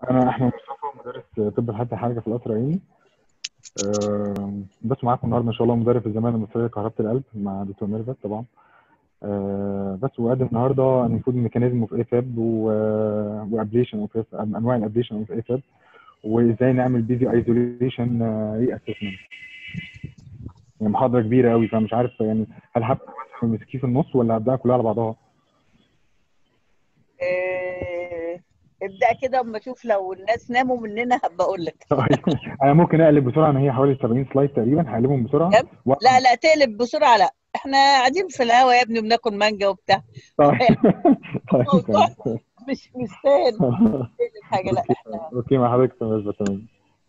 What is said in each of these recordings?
انا احمد مصطفى مدرس طب الحد حركه في القصر العيني آه، بس معاكم النهارده ان شاء الله مدرب الزمالة المصريه لكهرباء القلب مع دكتور ميرفت طبعا آه، بس وقدم النهارده المفروض الميكانيزم اوف اي فاب وابليشن اوف انواع الابليشن اوف اي فاب وازاي نعمل بيزي ايزوليشن ري اسسمنت يعني محاضره كبيره قوي فمش عارف يعني هل هبدا مثلا مسكيه في النص ولا هبداها كلها على بعضها؟ آه، ابدأ كده اما اشوف لو الناس ناموا مننا هبقى اقول لك طيب انا ممكن اقلب بسرعه ان هي حوالي 70 سلايد تقريبا هقلبهم بسرعه طيب. و... لا لا تقلب بسرعة لا احنا قاعدين في الهوا يا ابني وبناكل مانجا وبتاع طيب طيب موضوع تمام. مش مستاهل تقلب حاجة لا احنا اوكي مع حضرتك تمام تمام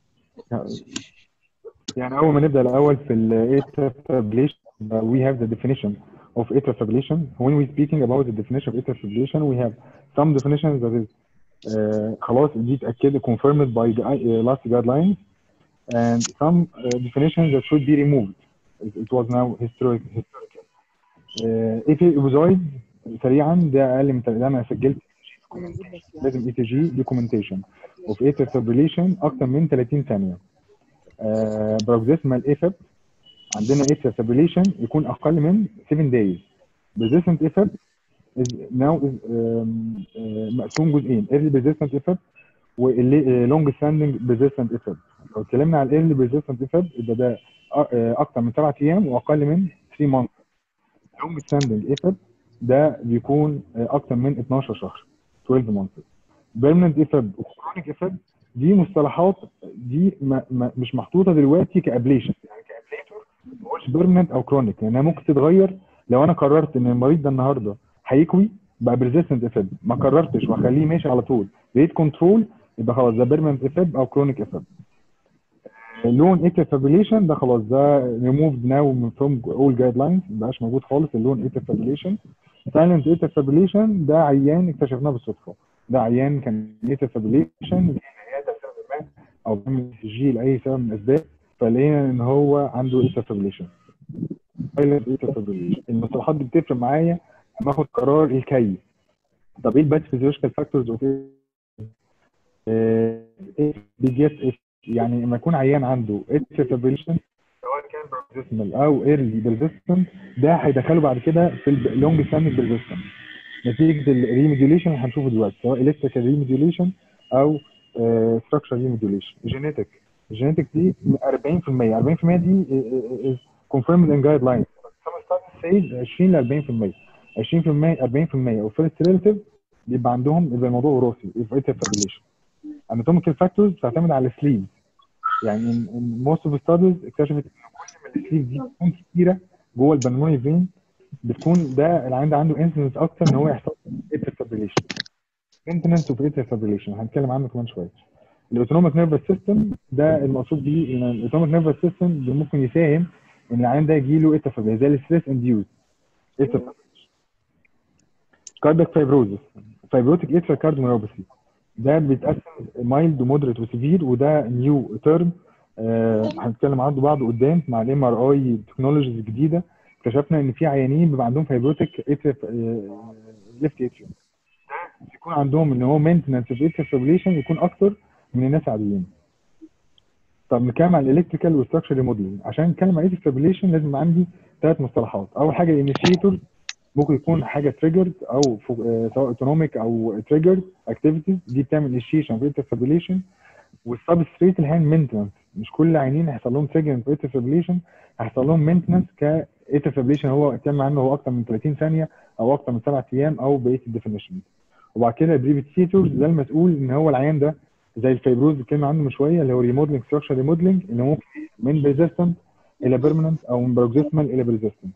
يعني اول ما نبدا الاول في ال atrial fibrillation uh, we have the definition of atrial fibrillation when we speaking about the definition of atrial fibrillation we have some definitions that is uh, خلاص دي اتاكدت confirmed by the uh, last guidelines and some uh, definitions that should be removed it, it was now historic historical uh, if episoid سريعا ده اقل من ده انا سجلت لازم اي تي جي دوكيومنتيشن اوف atrial fibrillation اكتر من 30 ثانيه بروكسيسمال ايفاب عندنا atrial fibrillation يكون اقل من 7 days persistent ايفاب is now is um, uh, مقسوم جزئين early persistent ايفاب و long standing persistent ايفاب لو اتكلمنا على early persistent ايفاب يبقى ده أ- آه، اكتر من 7 ايام واقل من 3 months long standing ايفاب ده بيكون آه، اكتر من 12 شهر 12 months permanent ايفاب وكرونيك ايفاب دي مصطلحات دي ما ما مش محطوطه دلوقتي كابليشن يعني كابليتور ما هوش بيرمننت او كرونيك لانها ممكن تتغير لو انا قررت ان المريض ده النهارده هيكوي بقى بريزيستنت افاب ما قررتش واخليه ماشي على طول ريت كنترول يبقى خلاص ده بيرمننت افاب او كرونيك افاب اللون ايتر فابريليشن ده خلاص ده ريموفد ناو فروم اول جايد لاينز ما بقاش موجود خالص اللون ايتر فابريليشن سايلنت ايتر فابريليشن ده عيان اكتشفناه بالصدفه ده عيان كان ايتر فابريليشن عياده لسبب ما او بيعمل جي لاي سبب من الاسباب فلقينا ان هو عنده ايتر فابريليشن سايلنت ايتر فابريليشن المصطلحات دي بتفرق معايا لما اخد قرار الكي طب ايه الباث فيزيولوجيكال فاكتورز اوف ايه بيجيت يعني لما يكون عيان عنده اتر فابريليشن سواء كان بروكسيسمال او ايرلي بيرزيستنت ده هيدخله بعد كده في اللونج ستاندنج بيرزيستنت نتيجه الريميديوليشن اللي هنشوفه دلوقتي سواء الكتريكال ريميديوليشن او ستراكشر ريميديوليشن جينيتك الجينيتك دي 40% 40% دي كونفيرمد ان جايد لاين سيج 20 ل 40% 20% 40% او فيرست ريليتيف بيبقى عندهم يبقى الموضوع وراثي يبقى اتر فابريليشن anatomical فاكتورز بتعتمد على السليف يعني موست اوف ستاديز اكتشفت ان كل ما السليف دي بتكون كتيره جوه البلمونري فين بتكون ده العيان ده عنده انسنس اكتر ان هو يحصل اتر فابريليشن مينتنس اوف اتر فابريليشن هنتكلم عنه كمان شويه الاوتونوميك نيرفس سيستم ده المقصود بيه ان الاوتونوميك نيرفس سيستم ممكن يساهم ان العيان ده يجي له اتر فابريليشن زي الستريس انديوز اتر كاردياك فايبروزس فايبروتيك اتر كارديوميوباثي ده بيتقسم مايلد ومودريت وسيفير وده نيو تيرم هنتكلم عنه بعض قدام مع الام ار اي تكنولوجيز جديده اكتشفنا ان في عيانين بيبقى عندهم فايبروتيك اتر ليفت اتريوم يكون عندهم ان هو مينتنس اوف اتر فابريليشن يكون اكتر من الناس العاديين طب نتكلم عن الالكتريكال وستراكشر ريموديلنج عشان نتكلم عن اتر فابريليشن لازم يبقى عندي ثلاث مصطلحات اول حاجه الانيشيتور ممكن يكون حاجه تريجرد او فوق- آه، سواء اوتونوميك او تريجرد اكتيفيتيز دي بتعمل انيشيشن في فابريليشن والسبستريت اللي هي المينتنس مش كل عينين هيحصل لهم تريجر في فابريليشن هيحصل لهم مينتنس ك فابريليشن هو اتكلم عنه هو اكتر من 30 ثانيه او اكتر من 7 ايام او بقيه الديفينيشن وبعد كده البريفيتيتورز ده المسؤول ان هو العيان ده زي الفيبروز اللي اتكلمنا عنه من شويه اللي هو ريموديلنج ستراكشر ريموديلنج اللي ممكن من بيرزيستنت الى بيرمننت او من بروكسيسمال الى بيرزيستنت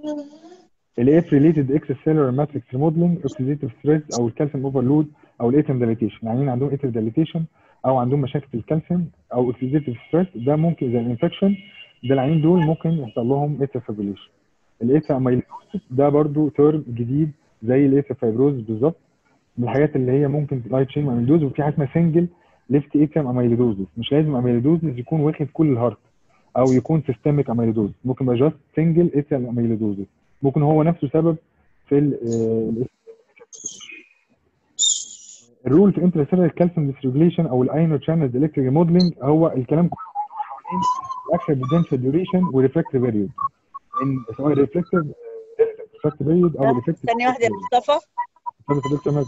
الاف ريليتد اكس سيلولار ماتريكس ريموديلنج اوكسيديتيف ستريس او الكالسيوم اوفرلود او الاتم ديليتيشن يعني عندهم اتر ديليتيشن او عندهم مشاكل في الكالسيوم او اوكسيديتيف ستريس ده ممكن زي الانفكشن ده العيانين دول ممكن يحصل لهم اتر فابريليشن الاتر اميلوزس ده برضو تيرم جديد زي الاتر فايبروز بالظبط من الحاجات اللي هي ممكن لايت شين اميلوز وفي حاجه اسمها سنجل ليفت اتريم اميلوزس مش لازم اميلوزس يكون واخد كل الهارت او يكون سيستميك اميلوزس ممكن يبقى جاست سنجل اتريم اميلوزس ممكن هو نفسه سبب في ال الرول في انترسيلر كالسيوم ديستريبيوليشن او الاينو شانلز الكتريك موديلنج هو الكلام كله حوالين الاكشن بوتنشال ديوريشن وريفلكتيف بيريود ان سواء ريفلكتيف ريفلكتيف بيريود او ريفلكتيف ثانية واحدة يا مصطفى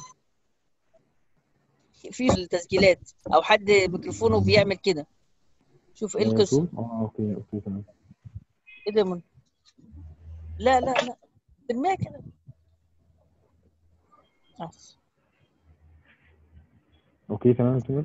في التسجيلات او حد ميكروفونه بيعمل كده شوف ايه القصه اه اوكي اوكي تمام ايه ده من لا لا لا ترميها كده آه. اوكي تمام تمام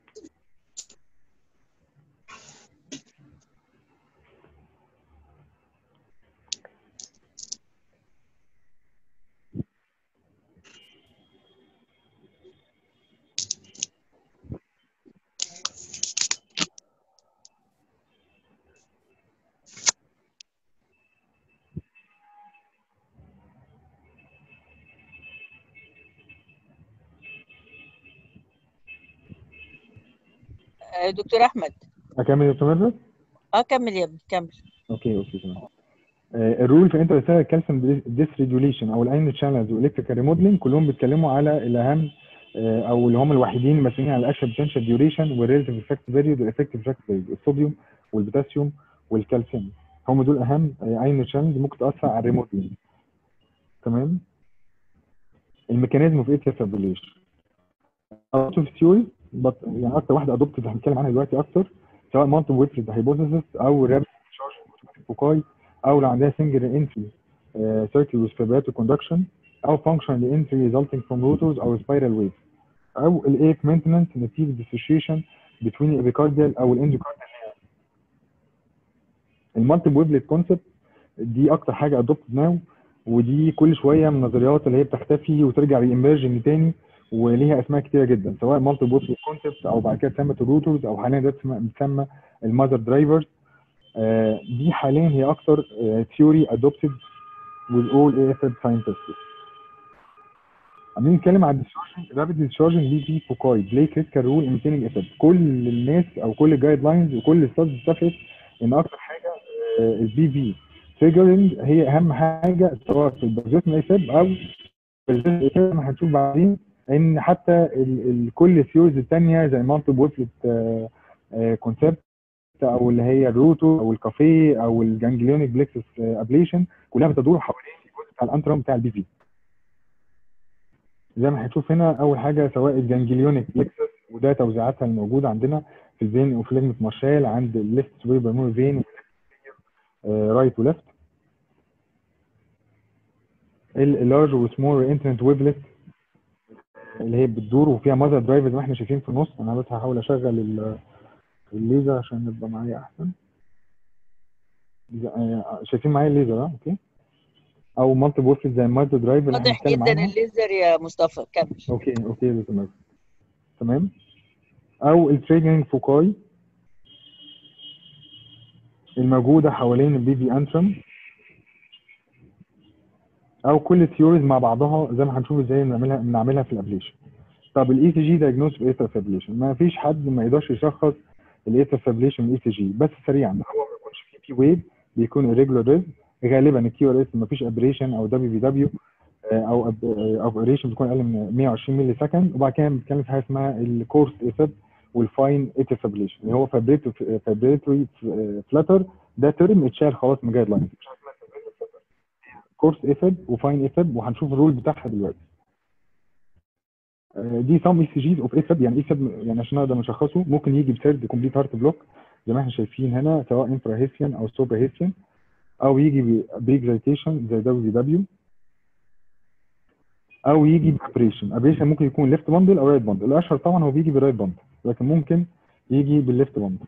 آه، دكتور احمد اكمل يا دكتور مدرس؟ اه كمل يا ابني كمل اوكي اوكي تمام آه، الرول في انترسيلر كالسيوم ديسريجوليشن او الاين شانلز والكتريكال ريموديلنج كلهم بيتكلموا على الاهم آه، او اللي هم الوحيدين المسؤولين عن الاكشن بوتنشال ديوريشن والريلتيف افكت بيريود والافكتيف افكت بيريود الصوديوم والبوتاسيوم والكالسيوم هم دول اهم اين شانلز ممكن تاثر على الريموديلنج تمام الميكانيزم اوف ايتيا فابريليشن اوت اوف ثيوري يعني اكتر واحده ادوبتد هنتكلم عنها دلوقتي اكتر سواء مالتي ويفرد هايبوثيسيس او رابid تشارج فوكاي او لو عندها سنجل انتري سيركل with vibrato conduction او functional entry resulting from rotors او spiral waves او الايك maintenance نتيجه dissociation between الابيكارديال او الاندوكارديال المالتي ويفلت كونسبت دي اكتر حاجه ادوبتد ناو ودي كل شويه من النظريات اللي هي بتختفي وترجع ريمرجن تاني وليها اسماء كتيره جدا سواء مالتي بوت كونسبت او بعد كده اتسمت الروترز او حاليا ده بتسمى الماذر درايفرز دي حاليا هي اكتر ثيوري ادوبتد with all AFib scientists عاملين نتكلم عن الديسشارجنج رابيد ديسشارجنج دي في فوكاي بلاي كريتيكال رول ان ميتينج افيب كل الناس او كل الجايد لاينز وكل الستادز اتفقت ان اكتر حاجه البي في تريجرنج هي اهم حاجه سواء في البروجيكشن افيب او في الافيب هنشوف بعدين ان حتى ال ال كل الثيوريز الثانيه زي مالتي ويفلت كونسبت او اللي هي الروتو او الكافيه او الجانجليونيك بلكسس ابليشن كلها بتدور حوالين الجزء بتاع الانترم بتاع البي في زي ما هنشوف هنا اول حاجه سواء الجانجليونيك بلكسس وده توزيعاتها الموجوده عندنا في الفين اوفليجمة مارشال عند الليفت سويبر مور فين رايت وليفت اللارج وسمول انترنت ويفلت اللي هي بتدور وفيها ماذر درايف زي ما احنا شايفين في النص انا بس هحاول اشغل الليزر عشان يبقى معايا احسن شايفين معايا الليزر اه اوكي او مالتي بورفت زي المالتي درايف اللي واضح جدا الليزر يا مصطفى كمل اوكي اوكي تمام تمام او التريجرنج فوكاي الموجوده حوالين البي في انترم او كل الثيوريز مع بعضها زي ما هنشوف ازاي بنعملها بنعملها في الابليشن طب الاي سي جي دايجنوز بايثر فابليشن ما فيش حد ما يقدرش يشخص الايثر فابليشن من الاي سي جي بس سريعا هو ما بيكونش فيه بي ويف بيكون irregular ريز غالبا الكيو ار اس ما فيش ابريشن او دبليو في دبليو او اوبريشن بتكون اقل من 120 ملي سكند وبعد كده بنتكلم في حاجه اسمها الكورس ايثر والفاين ايثر فابليشن اللي هو فابريتوري فلاتر ده ترم اتشال خلاص من جايد لاينز كورس ايفب وفاين ايفب وهنشوف الرول بتاعها دلوقتي دي سام اي سي جيز اوف ايفب يعني ايفب يعني عشان نقدر نشخصه ممكن يجي بثيرد كومبليت هارت بلوك زي ما احنا شايفين هنا سواء انفرا هيسيان او سوبر هيسيان او يجي باكزيتيشن زي دبليو دبليو او يجي بابريشن ابريشن ممكن يكون ليفت باندل او رايت باندل الاشهر طبعا هو بيجي بالرايت باندل لكن ممكن يجي بالليفت باندل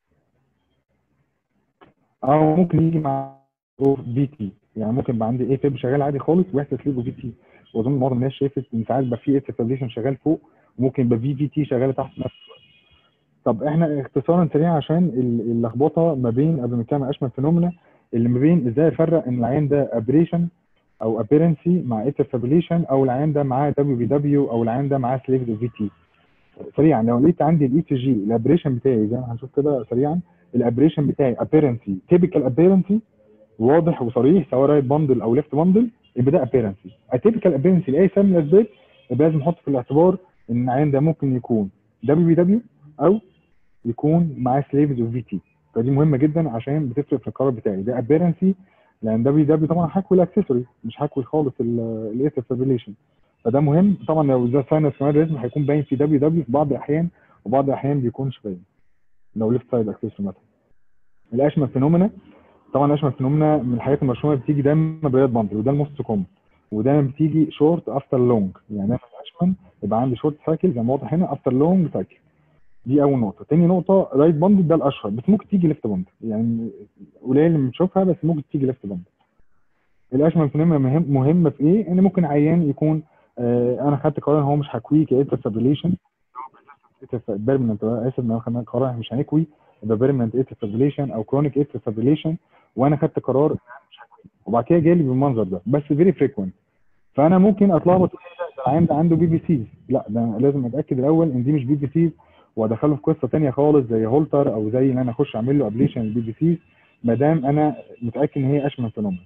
او ممكن يجي مع بي تي يعني ممكن يبقى عندي اي فيب شغال عادي خالص ويحصل فيه في تي واظن معظم الناس شافت ان ساعات يبقى في اكسبليشن شغال فوق وممكن يبقى في في تي شغاله تحت نفس الوقت طب احنا اختصارا سريع عشان اللخبطه ما بين قبل ما نتكلم عن اشمل فينومينا اللي ما بين ازاي افرق ان العيان ده ابريشن او ابيرنسي مع ايترفابيليشن او العيان ده معاه دبليو بي دبليو او العيان ده معاه سليفد في تي سريعا لو لقيت عندي الاي تي جي الابريشن بتاعي زي ما هنشوف كده سريعا الابريشن بتاعي ابيرنسي تيبيكال ابيرنسي واضح وصريح سواء رايت باندل او ليفت باندل يبقى ده ابيرنسي اتيبيكال ابيرنسي لاي سبب من الاسباب يبقى لازم نحط في الاعتبار ان العيان ده ممكن يكون دبليو بي دبليو او يكون معاه سليفز اوف في تي فدي مهمه جدا عشان بتفرق في القرار بتاعي ده ابيرنسي لان دبليو دبليو طبعا حكوي الاكسسوري مش حكوي خالص الايثر فابريليشن فده مهم طبعا لو ده ساينس ريزم هيكون باين في دبليو دبليو في بعض الاحيان وبعض الاحيان بيكونش باين لو ليفت سايد اكسسوري مثلا الاشما فينومينا طبعا الاشما فينومينا من الحاجات المشهوره بتيجي دايما بريد باندل وده الموست كومن ودايما بتيجي شورت افتر لونج يعني دايما الاشمن يبقى عندي شورت سايكل زي ما واضح هنا افتر لونج سايكل دي اول نقطه تاني نقطه رايت باندل ده الاشهر بس ممكن تيجي ليفت باندل يعني قليل اللي بنشوفها بس ممكن تيجي ليفت باندل الاشمن فينومينا مهم مهمه في ايه؟ ان ممكن عيان يكون آه انا خدت قرار ان هو مش هكويه كايتر فابريليشن بيرمننت اسف ان انا خدت قرار مش هنكوي يبقى بيرمننت ايتر فابريليشن او كرونيك ايتر فابريليشن وانا خدت قرار مش هكويه وبعد كده جالي بالمنظر ده بس فيري فريكوينت فانا ممكن اتلخبط ده العيان ده عنده بي بي سيز لا ده أنا لازم اتاكد الاول ان دي مش بي بي سيز وادخله في قصه ثانيه خالص زي هولتر او زي ان انا اخش اعمل له ابليشن البي بي سيز ما دام انا متاكد ان هي اشمل فينومين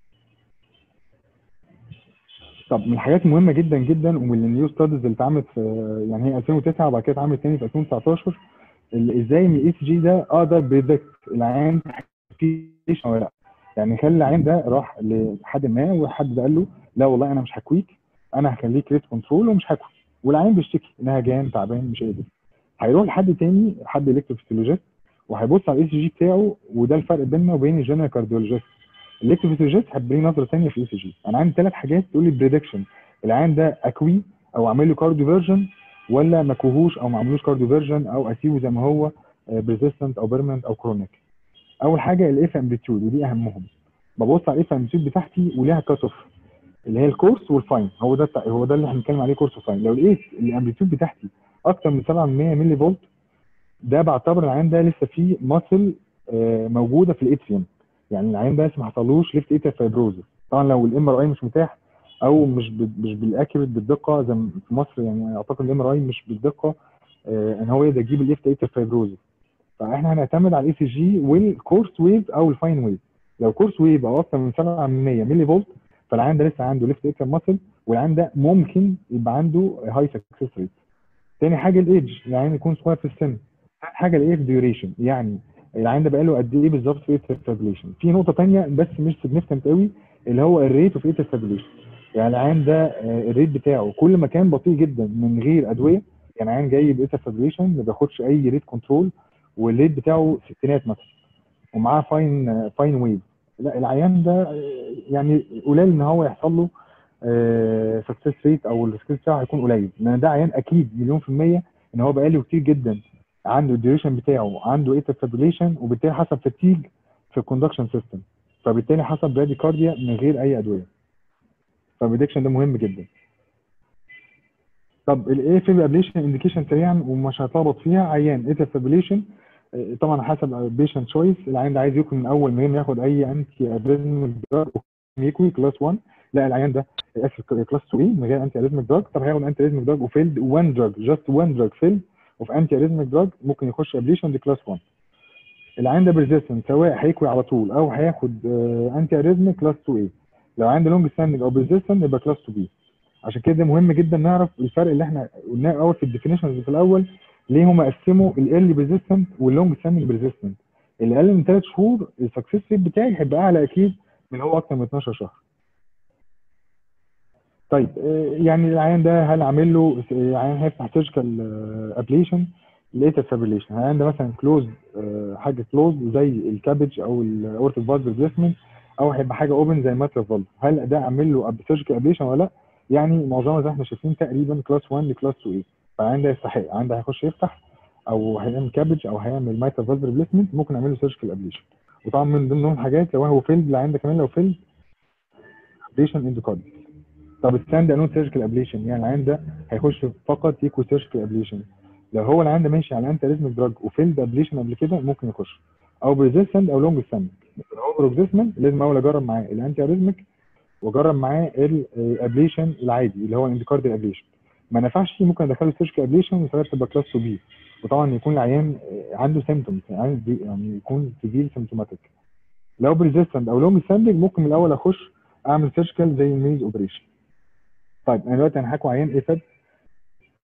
طب من الحاجات المهمه جدا جدا ومن النيو ستاديز اللي اتعملت في يعني هي 2009 وبعد كده اتعملت تاني في 2019 ازاي ان الاي سي جي ده اقدر بريدكت العيان هيكويش ولا لا يعني خلي العيان ده راح لحد ما وحد ده قال له لا والله انا مش هكويك انا هخليك ريت كنترول ومش هكوي والعيان بيشتكي انها جان تعبان مش قادر هيروح لحد تاني حد الكتروفيسيولوجيست وهيبص على الاي سي جي بتاعه وده الفرق بيننا وبين الجنرال كارديولوجيست الكتروفيسيولوجيست هتبري نظره ثانيه في الاي سي جي انا عندي ثلاث حاجات تقول لي بريدكشن العيان ده اكوي او اعمل له كارديو فيرجن ولا ما كوهوش او ما عملوش كارديو فيرجن او اسيبه زي ما هو بريزيستنت او بيرمننت او كرونيك اول حاجه الاف امبليتيود ودي اهمهم ببص على الاف امبليتيود بتاعتي وليها كات اوف اللي هي الكورس والفاين هو ده هو ده اللي احنا بنتكلم عليه كورس وفاين لو لقيت الامبليتيود بتاعتي اكتر من 7 ملي فولت ده بعتبر العيان ده لسه فيه ماسل موجوده في الاتريوم يعني العيان ده لسه ما حصلوش ليفت ايتر فايبروزس طبعا لو الام ار اي مش متاح او مش مش بالاكيوريت بالدقه زي في مصر يعني اعتقد الام ار اي مش بالدقه ان هو يقدر يجيب الليفت ايتر فايبروزس فاحنا هنعتمد على الاي سي جي والكورس ويف او الفاين ويف لو كورس ويف او اكتر من 7 ملي فولت فالعيان ده لسه عنده ليفت ايتر ماسل والعيان ده ممكن يبقى عنده هاي سكسس ريت تاني حاجه الايدج العيان يكون صغير في السن تاني حاجه الايه ديوريشن يعني العيان ده بقى له قد ايه بالظبط في ايتر فابريليشن في نقطه ثانيه بس مش سيجنفكتنت قوي اللي هو الريت اوف ايتر فابريليشن يعني العيان ده الريت بتاعه كل ما كان بطيء جدا من غير ادويه يعني عيان جاي بايتر فابريليشن ما بياخدش اي ريت كنترول والريت بتاعه ستينات مثلا ومعاه فاين فاين ويف لا العيان ده يعني قليل ان هو يحصل له سكسس ريت او السكسس بتاعه هيكون قليل لان ده عيان اكيد مليون في الميه ان هو بقاله كتير جدا عنده الديوريشن بتاعه عنده ايتر فابريليشن وبالتالي حصل فتيج في الكوندكشن سيستم فبالتالي حصل براديكارديا من غير اي ادويه فالبريدكشن ده مهم جدا طب الايه في ابليشن انديكيشن سريعا ومش هتلخبط فيها عيان ايتر فابريليشن طبعا حسب بيشنت تشويس العيان ده عايز يكون من اول من غير ما ياخد اي انتي ادريزميك دراج يكوي كلاس 1 لا العيان ده اسف كلاس 2 من غير انتي ادريزميك دراج طب هياخد انتي ادريزميك دراج وفيلد 1 دراج جاست 1 دراج فيلد وفي انتي اريزميك دراج ممكن يخش ابليشن دي كلاس 1 العيان ده بريزيستنت سواء هيكوي على طول او هياخد انتي اريزميك كلاس 2 a لو عنده لونج ستاندنج او بريزيستنت يبقى كلاس 2 b عشان كده مهم جدا نعرف الفرق اللي احنا قلناه اول في الديفينيشنز في الاول ليه هم قسموا الايرلي بريزيستنت واللونج ستاندنج بريزيستنت اللي اقل من 3 شهور السكسس ريت بتاعي هيبقى اعلى اكيد من هو اكتر من 12 شهر طيب يعني العيان ده هل عامل له عيان هيفتح سيرجيكال ابليشن لقيت فابريليشن العيان ده مثلا كلوز حاجه كلوز زي الكابج او الاورتيك فالف ريبليسمنت او هيبقى حاجه اوبن زي ماتريال فالف هل ده عامل له سيرجيكال ابليشن ولا لا يعني معظمها زي ما احنا شايفين تقريبا كلاس 1 لكلاس 2 a فالعيان ده يستحق العيان ده هيخش يفتح او هيعمل كابج او هيعمل ماتريال فالف ريبليسمنت ممكن نعمل له سيرجيكال ابليشن وطبعا من ضمنهم حاجات لو هو فيلد العيان ده كمان لو فيلد ابليشن اندوكارديك طب الستاند الون سيرجيكال ابليشن يعني العيان ده هيخش فقط يكو سيرجيكال ابليشن لو هو العيان ده ماشي على انتي ريزميك دراج وفيلد ابليشن قبل كده ممكن يخش او بريزيستنت او لونج ستاند لو هو بروكسيسمنت لازم اول اجرب معاه الانتي اريزميك واجرب معاه الابليشن العادي اللي هو الانديكارديال ابليشن ما نفعش ممكن ادخله سيرجيكال ابليشن وساعتها تبقى كلاس 2 بي وطبعا يكون العيان عنده سيمتومز يعني يكون سيفير سيمتوماتيك لو بريزيستنت او لونج ستاندنج ممكن من الاول اخش اعمل سيرجيكال زي الميز اوبريشن طيب انا دلوقتي انا هحكوا عيان ايفاد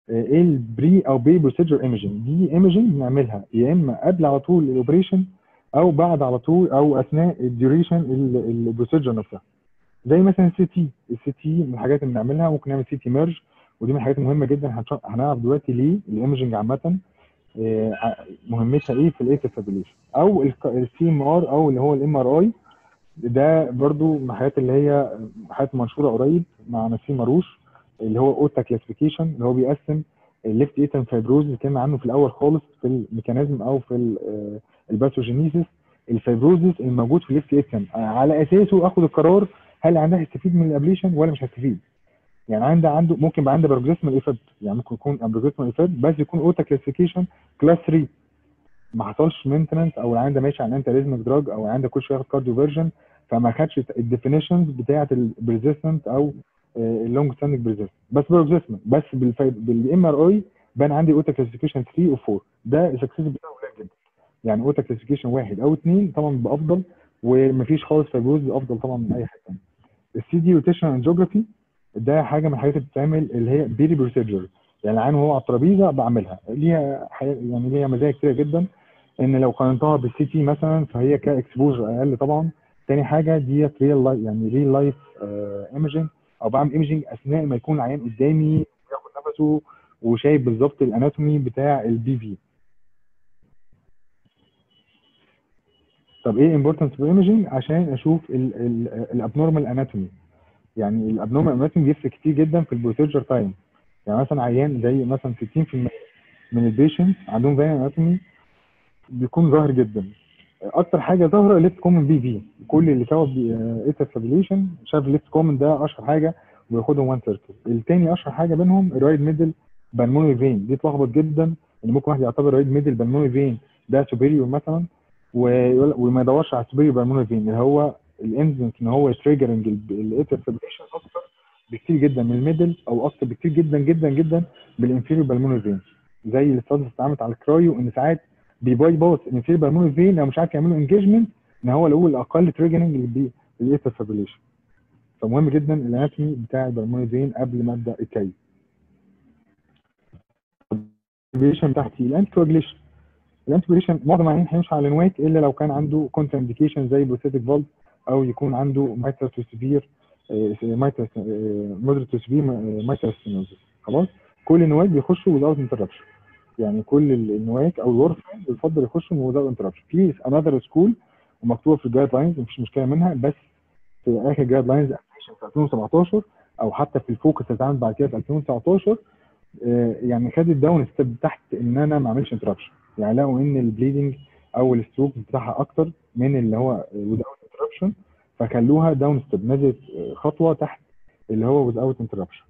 آه، ايه البري او بي بروسيجر ايمجنج دي ايمجنج بنعملها يا اما قبل على طول الاوبريشن او بعد على طول او اثناء الديوريشن البروسيجر نفسها زي مثلا السي تي السي تي من الحاجات اللي بنعملها ممكن نعمل سي تي ميرج ودي من الحاجات المهمه جدا هنش- هنعرف دلوقتي ليه الايمجنج عامه آه، ع- مهمتها ايه في الايتر فابيليشن او السي ام ار او اللي هو الام ار اي ده برضو من الحاجات اللي هي حاجات منشوره قريب مع نسيم ماروش اللي هو اوتا كلاسيفيكيشن اللي هو بيقسم الليفت ايتن فايبروز اللي كان عنه في الاول خالص في الميكانيزم او في ال- آه، الباثوجينيسيس الفايبروزس الموجود في الليفت ايتن على اساسه اخد القرار هل عندها هيستفيد من الابليشن ولا مش هيستفيد يعني عنده عنده ممكن يبقى عنده بروجريسمال ايفكت يعني ممكن يكون بروجريسمال ايفكت بس يكون اوتا كلاسيفيكيشن كلاس 3 ما حصلش مينتننس او العيان ده ماشي على انت ريزمك دراج او العيان ده كل شويه ياخد كارديو فيرجن فما خدش الديفينيشنز بتاعه البريزيستنت او اللونج ستاندنج بريزيستنت بس بروجريسمال بس بالام ار اي بان عندي اوتا كلاسيفيكيشن 3 او 4 ده السكسس بتاعه قليل جدا يعني اوتا كلاسيفيكيشن واحد او اثنين طبعا بيبقى افضل ومفيش خالص فيبروز افضل طبعا من اي حاجه ثانيه السي دي روتيشن انجيوجرافي ده حاجه من الحاجات اللي بتتعمل اللي هي بيري بروسيجر يعني العين وهو على الترابيزه بعملها ليها حي... يعني ليها مزايا كتيره جدا ان لو قارنتها بالسي تي مثلا فهي كاكسبوجر اقل طبعا تاني حاجه ديت ريال لايف يعني ريل لايف ايمجنج او بعمل ايمجنج اثناء ما يكون العيان قدامي بياخد نفسه وشايف بالظبط الاناتومي بتاع البي في طب ايه امبورتنس في ايمجنج عشان اشوف الابنورمال اناتومي يعني الابنورمال اناتومي بيفرق كتير جدا في البروسيجر تايم يعني مثلا عيان زي مثلا 60% من البيشنت عندهم فاين اناتومي بيكون ظاهر جدا اكتر حاجه ظاهره ليفت كومن بي في كل اللي سوى ايتا فابيليشن شاف الليفت كومن ده اشهر حاجه وياخدهم وان سيركل التاني اشهر حاجه بينهم الرايد ميدل بالمونري فين دي اتلخبط جدا ان ممكن واحد يعتبر رايد ميدل بالمونري فين ده سوبيريور مثلا ويقول- وما يدورش على السوبيريور بالمونري فين اللي هو الانزنس ان هو تريجرنج الايتا فابيليشن اكتر بكتير جدا من الميدل او اكتر بكتير جدا جدا جدا بالانفيريور بالمونري فين زي الاستاذ اتعملت على الكرايو ان ساعات بيباي باص الانفيريور بالمونري فين لو مش عارف يعملوا انجيجمنت ان هو الاول الاقل تريجرنج للايتا فابيليشن فمهم جدا الاناتومي بتاع البالمونري فين قبل ما ابدا الكي الانتجريشن بتاعتي الانتكواجليشن الانتجريشن معظم العيانين هيمشوا على الانواك الا لو كان عنده كونتر انديكيشن زي بروستاتيك فالف او يكون عنده مايترال تو سيفير مايترال مودريت تو سيفير مايترال ستينوزس خلاص كل النواك بيخشوا without interruption يعني كل ال- النواك او الورفين بيفضل يخشوا without interruption في انذر سكول ومكتوبه في الجايد لاينز مفيش مشكله منها بس في اخر جايد لاينز في 2017 او حتى في الفوكس اللي اتعمل بعد كده في 2019 آه، يعني خدت داون ستيب تحت ان انا ما اعملش انتربشن يعني لقوا ان البليدنج او الستروك بتاعها اكتر من اللي هو without interruption فخلوها داون ستيب نزلت آه، خطوه تحت اللي هو without interruption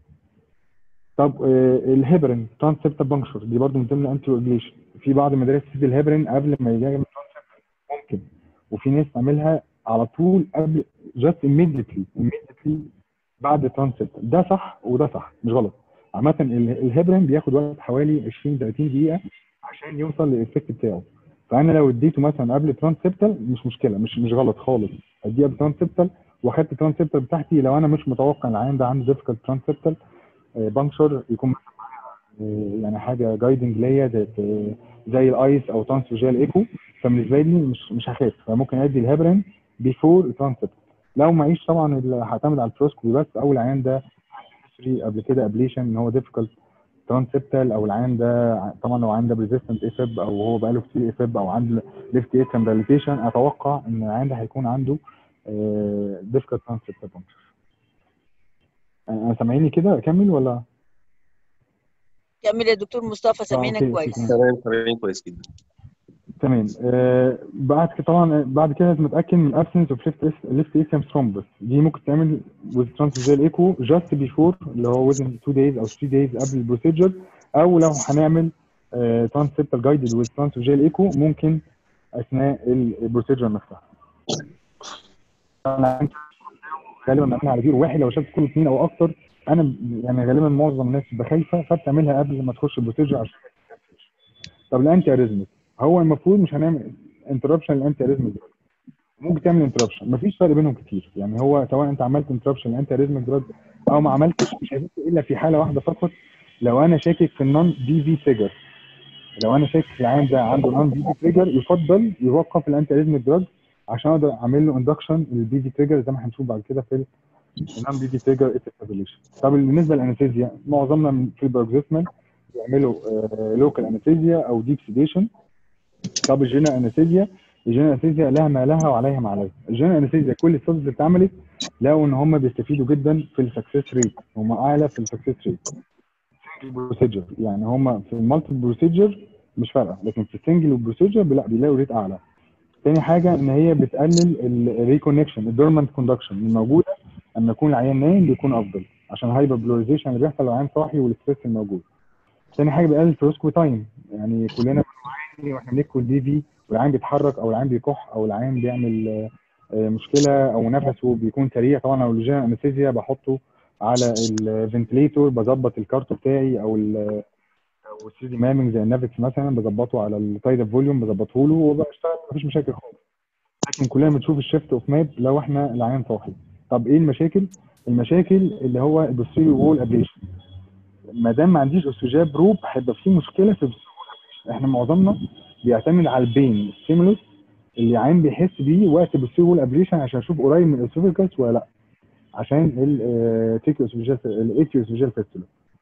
طب آه، الهيبرين ترانسبت بانكشر دي برضو من ضمن الانتي ريجليشن في بعض المدارس تسيب الهيبرين قبل ما يجي يعمل transseptal. ممكن وفي ناس تعملها على طول قبل جاست immediately immediately بعد الترانسبت ده صح وده صح مش غلط عامة ال- الهيبرين بياخد وقت حوالي 20 30 دقيقة عشان يوصل للإفكت بتاعه فأنا لو اديته مثلا قبل ترانسبتال مش مشكلة مش مش غلط خالص اديه قبل ترانسبتال واخدت الترانسبتال بتاعتي لو أنا مش متوقع العيان ده عنده ديفيكالت ترانسبتال بانكشر يكون مثلا معايا، آه، يعني حاجة جايدنج ليا زي زي الايس او ترانسفيجيال ايكو فبالنسبة لي مش مش هخاف فممكن ادي الهيبرين بيفور الترانسبتال لو معيش طبعا ال- هعتمد على البروسكوبي بس او العيان ده history قبل كده ابليشن ان هو ديفيكالت ترانسبتال او العيان ده ع- طبعا لو عنده ريزيستنت افب او هو بقاله كتير افب او عنده ليفت اترم دايليتيشن اتوقع ان العيان ده هيكون عنده ديفيكالت ترانسبتال بانكشر انا سامعيني كده اكمل ولا كمل يا دكتور مصطفى سامعينك أوكي، كويس أوكي. تمام تمام كويس جدا تمام آه بعد كده طبعا بعد كده لازم اتاكد من absence of left left atrium thrombus دي ممكن تعمل with transvagal echo just before اللي هو within 2 days او 3 days قبل البروسيجر او لو هنعمل آه transeptal guided with transvagal echo ممكن اثناء البروسيجر نفسها أنا غالبا بنعملها على زيرو واحد لو شفت كل اثنين او اكتر انا يعني غالبا معظم الناس بتبقى خايفه فبتعملها قبل ما تخش البروسيجر عشان ما تتكسرش. طب الانتي اريزمك هو المفروض مش هنعمل انتربشن للانتي اريزمك دراج ممكن تعمل انتربشن مفيش فرق بينهم كتير يعني هو سواء انت عملت انتربشن للانتي اريزمك دراج او ما عملتش مش هيفرق الا في حاله واحده فقط لو انا شاكك في النون بي في تريجر لو انا شاكك في العيان ده عنده نون بي في تريجر يفضل يوقف الانتي اريزميك دراج عشان اقدر اعمل له اندكشن للبي في تريجر زي ما هنشوف بعد كده في النون بي في تريجر استابيليشن طب بالنسبه للانستيزيا معظمنا من- في البروكسيسمال بيعملوا لوكال انستيزيا او ديب سيديشن طب الجينال انستيزيا الجينال انستيزيا لها ما لها وعليها ما عليها الجينال انستيزيا كل الستادز اللي اتعملت لقوا ان هم بيستفيدوا جدا في السكسس ريت هم اعلى في السكسس ريت بروسيجر يعني هم في المالتي بروسيجر مش فارقه لكن في السنجل بروسيجر لا بيلاقوا ريت اعلى تاني حاجه ان هي بتقلل الريكونكشن الدورمنت كوندكشن الموجوده اما يكون العيان نايم بيكون افضل عشان الهايبر بلوريزيشن اللي بيحصل لو العيان صاحي والستريس الموجود تاني حاجه بيقلل الفلوسكو تايم يعني كلنا بنعاني واحنا بناكل دي في والعيان بيتحرك او العيان بيكح او العيان بيعمل آه، آه، مشكله او نفسه بيكون سريع طبعا لو الجينال انستيزيا بحطه على الفنتليتور بظبط الكارت بتاعي او ال او السيدي مامنج زي النافكس مثلا بظبطه على التايد فوليوم بظبطه له وبشتغل مفيش مشاكل خالص لكن كلنا بنشوف الشيفت اوف ماب لو احنا العيان صاحي طب ايه المشاكل؟ المشاكل اللي هو البوستيريور وول ابليشن ما دام ما عنديش استجاب روب هيبقى في مشكله في البوستيريور wall ablation. احنا معظمنا بيعتمد على البين ستيمولوس اللي العين بيحس بيه وقت البوستيريور وول ابليشن عشان اشوف قريب من الاسوفيكس ولا لا عشان التيكيو اسوفيجال الايتيو اسوفيجال فيستولا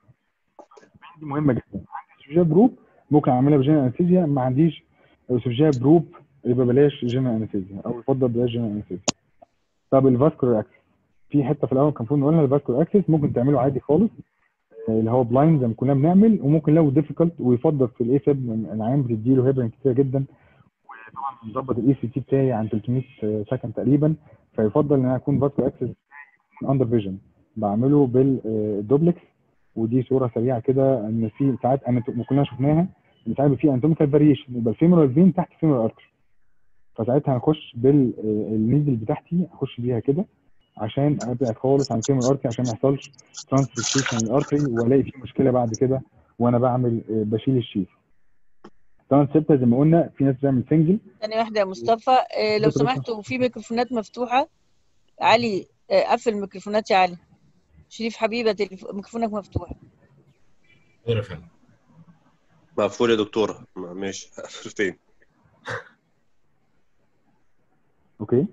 دي مهمه جدا عندي اسوفيجال بروب ممكن اعملها بجينال انستيزيا ما عنديش اسوفيجال بروب يبقى بلاش جينال انستيزيا او يفضل بلاش جينال انستيزيا طب الفاسكولار اكسس في حته في الاول كان المفروض نقولها الفاسكولار اكسس ممكن تعمله عادي خالص آه، اللي هو بلايند زي ما كنا بنعمل وممكن لو ديفيكولت ويفضل في الاي فيب العيان بتديله هيبرين كتير جدا وطبعا مظبط الاي سي تي بتاعي عن 300 سكند تقريبا فيفضل ان انا اكون فاسكولار اكسس اندر فيجن بعمله بالدوبلكس ودي صوره سريعه كده ان في ساعات انا كلنا شفناها ان ساعات بيبقى في اناتوميكال فاريشن يبقى الفيمورال فين تحت الفيمورال ارتري فساعتها هخش بالنيدل بتاعتي اخش بيها كده عشان ابعد خالص عن الفيمورال ارتري عشان ما يحصلش ترانسفيكسيشن للارتري والاقي في مشكله بعد كده وانا بعمل آه، بشيل الشيف طبعا ستة زي ما قلنا في ناس بتعمل سنجل ثانية واحدة يا مصطفى آه، لو اتفضل يا سمحتوا في ميكروفونات مفتوحة علي آه، قفل الميكروفونات يا علي شريف حبيبة تليف- ميكروفونك مفتوح غير يا فندم مقفول يا دكتورة ما- ماشي اقفل فين اوكي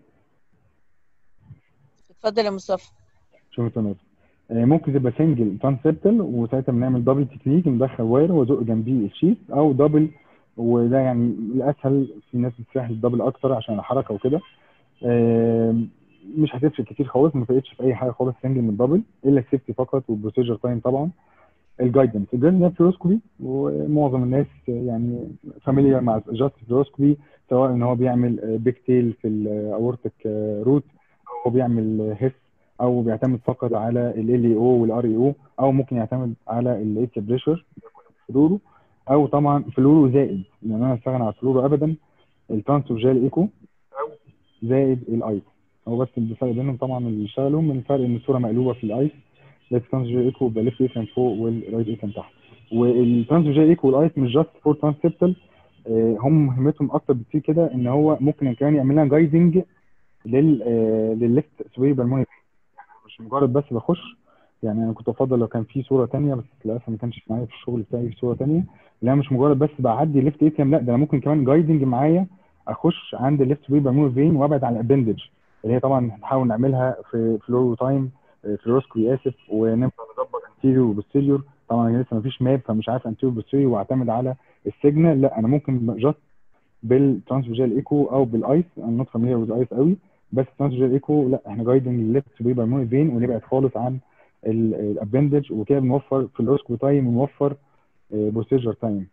اتفضل يا مصطفى شوف تمام آه، ممكن تبقى سنجل ترانسبتال وساعتها بنعمل دبل تكنيك ندخل واير وازق جنبيه الشيت او دبل وده يعني الاسهل في ناس بتسهل الدبل اكتر عشان الحركه وكده آم، مش هتفرق كتير خالص ما فرقتش في اي حاجه خالص سنجل من دبل الا السيفتي فقط والبروسيجر تايم طبعا الجايدنس الجايدنس ده فلوروسكوبي ومعظم الناس يعني فاميليار مع جاست فلوروسكوبي سواء ان هو بيعمل بيك تيل في الاورتيك روت او هو بيعمل هيس او بيعتمد فقط على ال اي او والار اي او او ممكن يعتمد على الايتيا بريشر فلورو او طبعا فلورو زائد لان انا استغنى عن الفلورو ابدا الترانسوجال ايكو او زائد الايس هو بس الفرق بينهم طبعا اللي اشتغلوا من الفرق ان الصوره مقلوبه في الايس الترانسوجال ايكو بيبقى ليفت ايترن فوق والرايت ايترن تحت والترانسوجال ايكو والايس مش جاست فور ترانسبتال هم مهمتهم اكتر بكتير كده ان هو ممكن كمان يعمل لنا جايدنج لل آه، للليفت سويبر مونيتور مش مجرد بس بخش يعني انا كنت افضل لو كان في صوره تانية بس للاسف ما كانش معايا في الشغل بتاعي في صوره تانية لا مش مجرد بس بعدي ليفت اتيم لا ده انا ممكن كمان جايدنج معايا اخش عند الليفت سويبر مونيتور فين وابعد عن الابندج اللي هي طبعا هنحاول نعملها في فلورو تايم فلوروسكوبي اسف ونبدا نظبط انتيريور وبوستيريور طبعا أنا لسه ما فيش ماب فمش عارف انتيريور وبوستيريور واعتمد على السيجنال لا انا ممكن جاست بالترانسفيجال ايكو او بالايس انا نوت فاميليار وذ ايس قوي بس ترانسفيجال ايكو لا احنا جايدنج الليفت سوبيبر موني فين ونبعد خالص عن الابندج وكده بنوفر فلوروسكوبي تايم ونوفر بوستيجر تايم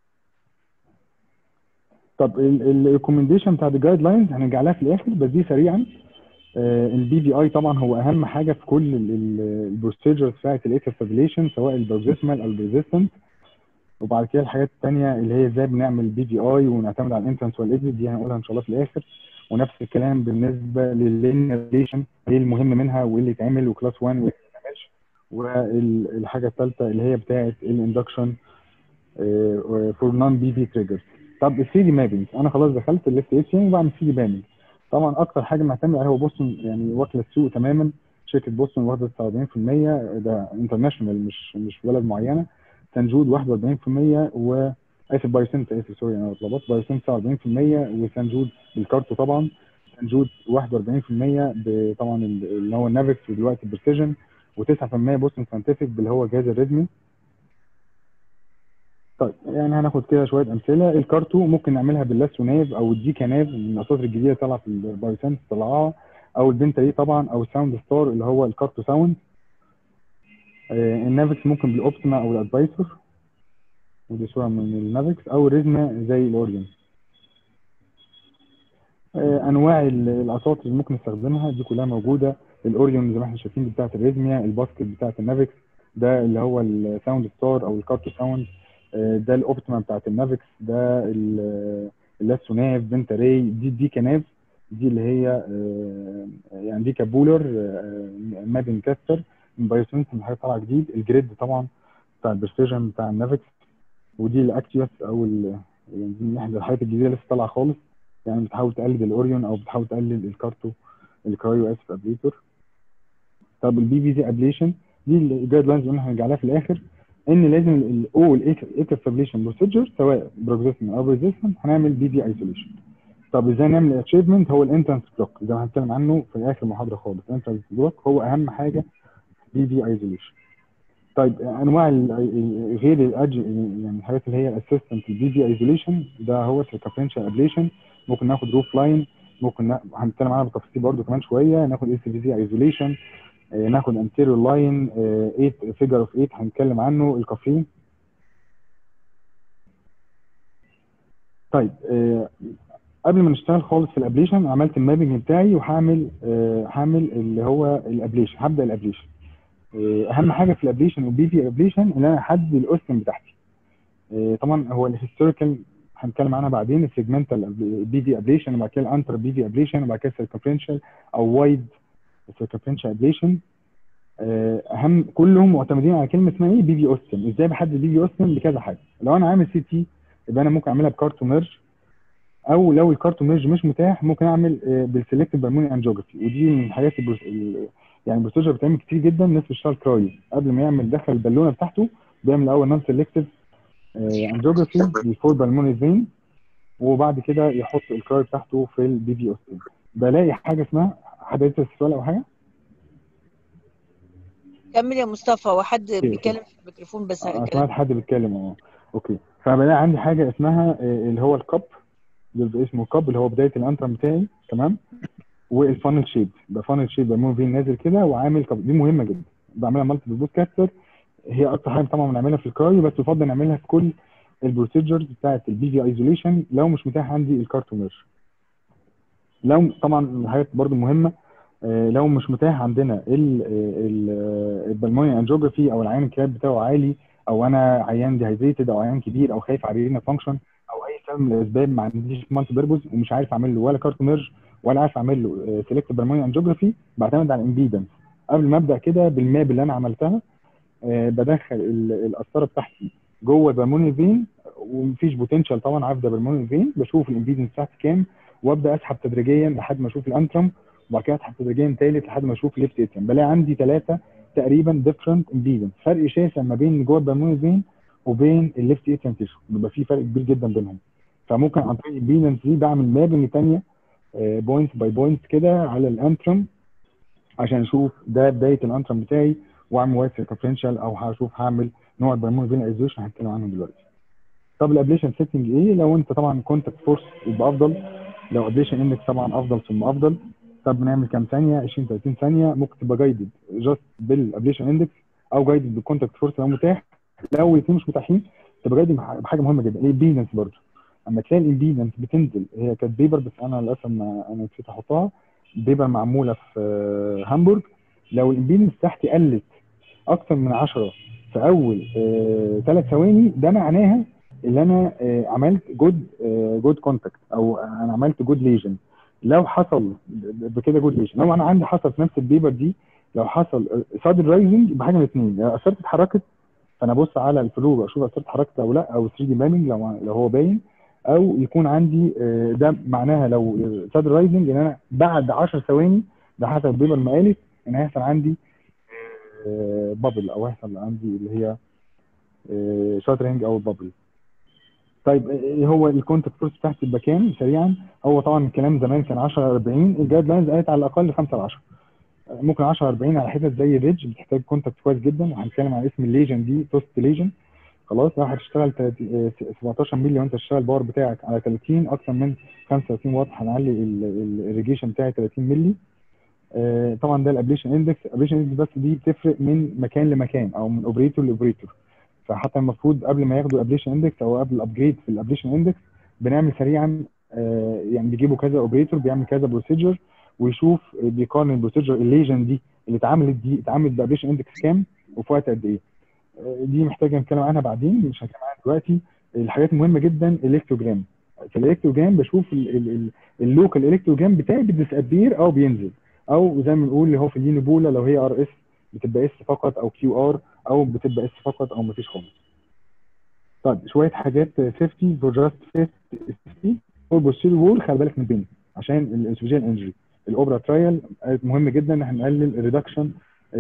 طب الريكومنديشن بتاعت الجايد لاينز هنرجع لها في الاخر بس دي سريعا البي في اي طبعا هو اهم حاجه في كل البروسيجرز بتاعت الايثر فابيليشن سواء البروزيسمال او الريزيستنت وبعد كده الحاجات الثانيه اللي هي ازاي بنعمل بي في اي ونعتمد على الانترنس والاكزيت دي هنقولها ان شاء الله في الاخر ونفس الكلام بالنسبه للريليشن ايه المهم منها وايه اللي يتعمل وكلاس 1 وايه اللي ما يتعملش والحاجه الثالثه اللي هي بتاعه الاندكشن فور نون بي في تريجرز طب السي دي مابينج انا خلاص دخلت الليفت اتشين وبعمل سي دي مابينج طبعا اكتر حاجه معتمد عليها هو بص يعني واكله السوق تماما شركه بوسطن واخده 49% ده انترناشونال مش مش بلد معينه سانجود 41% و اسف بايوسنت اسف سوري انا اتلخبطت بايوسنت 49% وسانجود بالكارتو طبعا سانجود 41% ب- طبعا ال- اللي هو النافكس ودلوقتي بريسيجن و9% بوستن ساينتفك اللي هو جهاز الريزمي طيب يعني هناخد كده شويه امثله الكارتو ممكن نعملها باللاسو ناف او الديكا ناف من الاساطير الجديده طالعه في البايوسنس طلعها او البنتالي طبعا او الساوند ستار اللي هو الكارتو ساوند آه، النافكس ممكن بالاوبتيما او الادفايسور ودي صوره من النافكس او الريزما زي الاوريون آه، انواع ال- الاساطير اللي ممكن نستخدمها دي كلها موجوده الاوريون زي ما احنا شايفين دي بتاعت الريزميا الباسكت بتاعت النافكس ده اللي هو الساوند ستار او الكارتو ساوند آه، ده الاوبتيما بتاعت النافكس ده ال- اللاسو ناف بنتا راي دي دي كناف دي اللي هي آه، يعني دي كابولر آه، مابن كاستر من بايوسنس من حاجه طالعه جديد الجريد طبعا بتاع البرستيجن بتاع النافكس ودي الاكتيوس او ال- يعني دي من احدى الحاجات الجديده لسه طالعه خالص يعني بتحاول تقلد الاوريون او بتحاول تقلد الكارتو الكرايو اسف ابليتور طب البي في زي ابليشن دي الجايد لاينز اللي احنا هنرجع لها في الاخر ان لازم الاو الاكسبليشن بروسيجر سواء بروجريسمنت او ريزيستنت هنعمل بي في ايزوليشن طب ازاي نعمل اتشيفمنت هو الانترنس بلوك زي ما هنتكلم عنه في اخر المحاضره خالص الانترنس بلوك هو اهم حاجه بي في ايزوليشن طيب انواع ال- ال- غير الأج يعني الحاجات اللي هي الاسيستنت البي في ايزوليشن ده هو السيركمفرنشال ابليشن ممكن ناخد روف لاين ممكن نا... هنتكلم عنها بالتفصيل برضو كمان شويه ناخد اس في زي ايزوليشن ناخد انتيريور لاين 8 فيجر اوف 8 هنتكلم عنه الكافيين طيب آه، قبل ما نشتغل خالص في الابليشن عملت المابنج بتاعي وهعمل آه، هعمل اللي هو الابليشن هبدا الابليشن آه، اهم حاجه في الابليشن والبي في ابليشن ان انا احدد الاوستن بتاعتي آه، طبعا هو الهيستوريكال هنتكلم عنها بعدين السيجمنتال بي في ابليشن وبعد كده الانتر بي في ابليشن وبعد كده السيركمفرنشال او وايد السيركمفرنشال ابليشن اهم كلهم معتمدين على كلمه اسمها ايه بي في اوستن ازاي بحدد بي في اوستن بكذا حاجه لو انا عامل سي تي يبقى انا ممكن اعملها بكارتو ميرج او لو الكارتو ميرج مش متاح ممكن اعمل بالسلكتيف بالموني انجيوجرافي ودي من الحاجات البروس... ال- يعني البروسيجر بتعمل كتير جدا الناس بتشتغل كرايو قبل ما يعمل دخل البالونه بتاعته بيعمل الاول نون سلكتيف انجيوجرافي بيفور بالموني فين وبعد كده يحط الكرايو بتاعته في البي في اوستن بلاقي حاجه اسمها حد يسال سؤال او حاجه كمل يا مصطفى هو حد أوكي. بيتكلم في الميكروفون بس انا هنتكلم سمعت حد بيتكلم اه اوكي فبلاقي عندي حاجه اسمها آه، اللي هو الكب اللي بيبقى اسمه الكب اللي هو بدايه الانترم بتاعي تمام والفانل شيب ده فانل شيب بمون فين نازل كده وعامل كب دي مهمه جدا بعملها مالتي بودكاستر هي اكتر حاجه طبعا بنعملها في الكرايو بس يفضل نعملها في كل البروسيجرز بتاعت البي في ايزوليشن لو مش متاح عندي الكارتومير لو طبعا الحاجات برضو مهمه آه، لو مش متاح عندنا البلموني انجيوجرافي او العيان الكلاب بتاعه عالي او انا عيان ديهايدريتد او عيان كبير او خايف على رينا فانكشن او اي سبب من الاسباب ما عنديش مالتي بيربوز ومش عارف اعمل له ولا كارت ميرج ولا عارف اعمل له سيلكت بالموني انجيوجرافي بعتمد على الامبيدنس قبل ما ابدا كده بالماب اللي انا عملتها آه، بدخل ال- القسطره بتاعتي جوه البلموني فين ومفيش بوتنشال طبعا عارف ده بالموني فين بشوف الامبيدنس بتاعتي كام وابدا اسحب تدريجيا لحد ما اشوف الانترم وبعد كده اسحب تدريجيا تالت لحد ما اشوف ليفت اترم بلاقي عندي ثلاثه تقريبا ديفرنت امبيدنس فرق شاسع ما بين جوه البلموني فين وبين الليفت اترم تيشو بيبقى في فرق كبير جدا بينهم فممكن عن طريق الامبيدنس دي بعمل مابنج ثانيه بوينت باي بوينت كده على الانترم عشان اشوف ده بدايه الانترم بتاعي واعمل وايد سيركمفرنشال او هشوف هعمل نوع البلموني فين ايزوليشن هنتكلم عنه دلوقتي طب الابليشن سيتنج ايه لو انت طبعا كونتاكت فورس يبقى افضل لو ابليشن اندكس طبعا افضل ثم افضل طب نعمل كام ثانيه 20 30 ثانيه ممكن تبقى جايدد جاست بالابليشن اندكس او جايدد بالكونتاكت فورس لو متاح لو الاثنين مش متاحين تبقى جايدد بحاجه مهمه جدا الامبيدنس برضه اما تلاقي الامبيدنس بتنزل هي كانت بيبر بس انا للاسف ما انا نسيت احطها بيبر معموله في آه، هامبورج لو الامبيدنس تحتي قلت اكتر من 10 في اول ثلاث ثواني ده معناها ان انا آه، عملت جود جود كونتاكت او انا عملت جود ليجن لو حصل ب- بكده جود ليجن لو انا عندي حصل في نفس البيبر دي لو حصل سادن رايزنج بحاجه من الاثنين لو اثرت اتحركت فانا ابص على الفلو اشوف اثرت اتحركت او لا او 3 دي مابنج لو لو هو باين او يكون عندي آه، ده معناها لو سادن رايزنج ان انا بعد 10 ثواني ده حسب البيبر ما قالت ان هيحصل عندي بابل او هيحصل عندي اللي هي شاترنج او بابل طيب ايه هو الكونتاكت فورس بتاعتي تبقى كام سريعا هو طبعا الكلام زمان كان 10 40 الجايد لاينز قالت على الاقل 5 ل 10 ممكن 10 40 على حتت زي الريدج بتحتاج كونتاكت كويس جدا وهنتكلم عن اسم الليجن دي توست ليجن خلاص لو هتشتغل 30 آه، 17 مللي وانت تشتغل الباور بتاعك على 30 اكثر من 35 واط هنعلي الريجيشن بتاعي 30 مللي آه، طبعا ده الابليشن اندكس الابليشن اندكس بس دي بتفرق من مكان لمكان او من اوبريتور لاوبريتور فحتى المفروض قبل ما ياخدوا الابليشن اندكس او قبل الابجريد في الابليشن اندكس بنعمل سريعا آه، يعني بيجيبوا كذا اوبريتور بيعمل كذا بروسيجر ويشوف بيقارن البروسيجر الليجن دي اللي اتعملت دي اتعملت بابليشن اندكس كام وفي وقت قد ايه آه، دي محتاجه نتكلم عنها بعدين مش هنتكلم عنها دلوقتي الحاجات المهمه جدا الالكتروجرام في الالكتروجرام بشوف اللوكال الكتروجرام بتاعي بيديسابير او بينزل او زي ما بنقول اللي هو في اليونيبولا لو هي ار اس بتبقى اس فقط او كيو ار او بتبقى اس فقط او مفيش خالص طيب شويه حاجات سيفتي فور جاست سيفتي والبوستيريور وول خلي بالك من بين عشان الانسوجين انجري الاوبرا ترايل مهم جدا ان احنا نقلل الريدكشن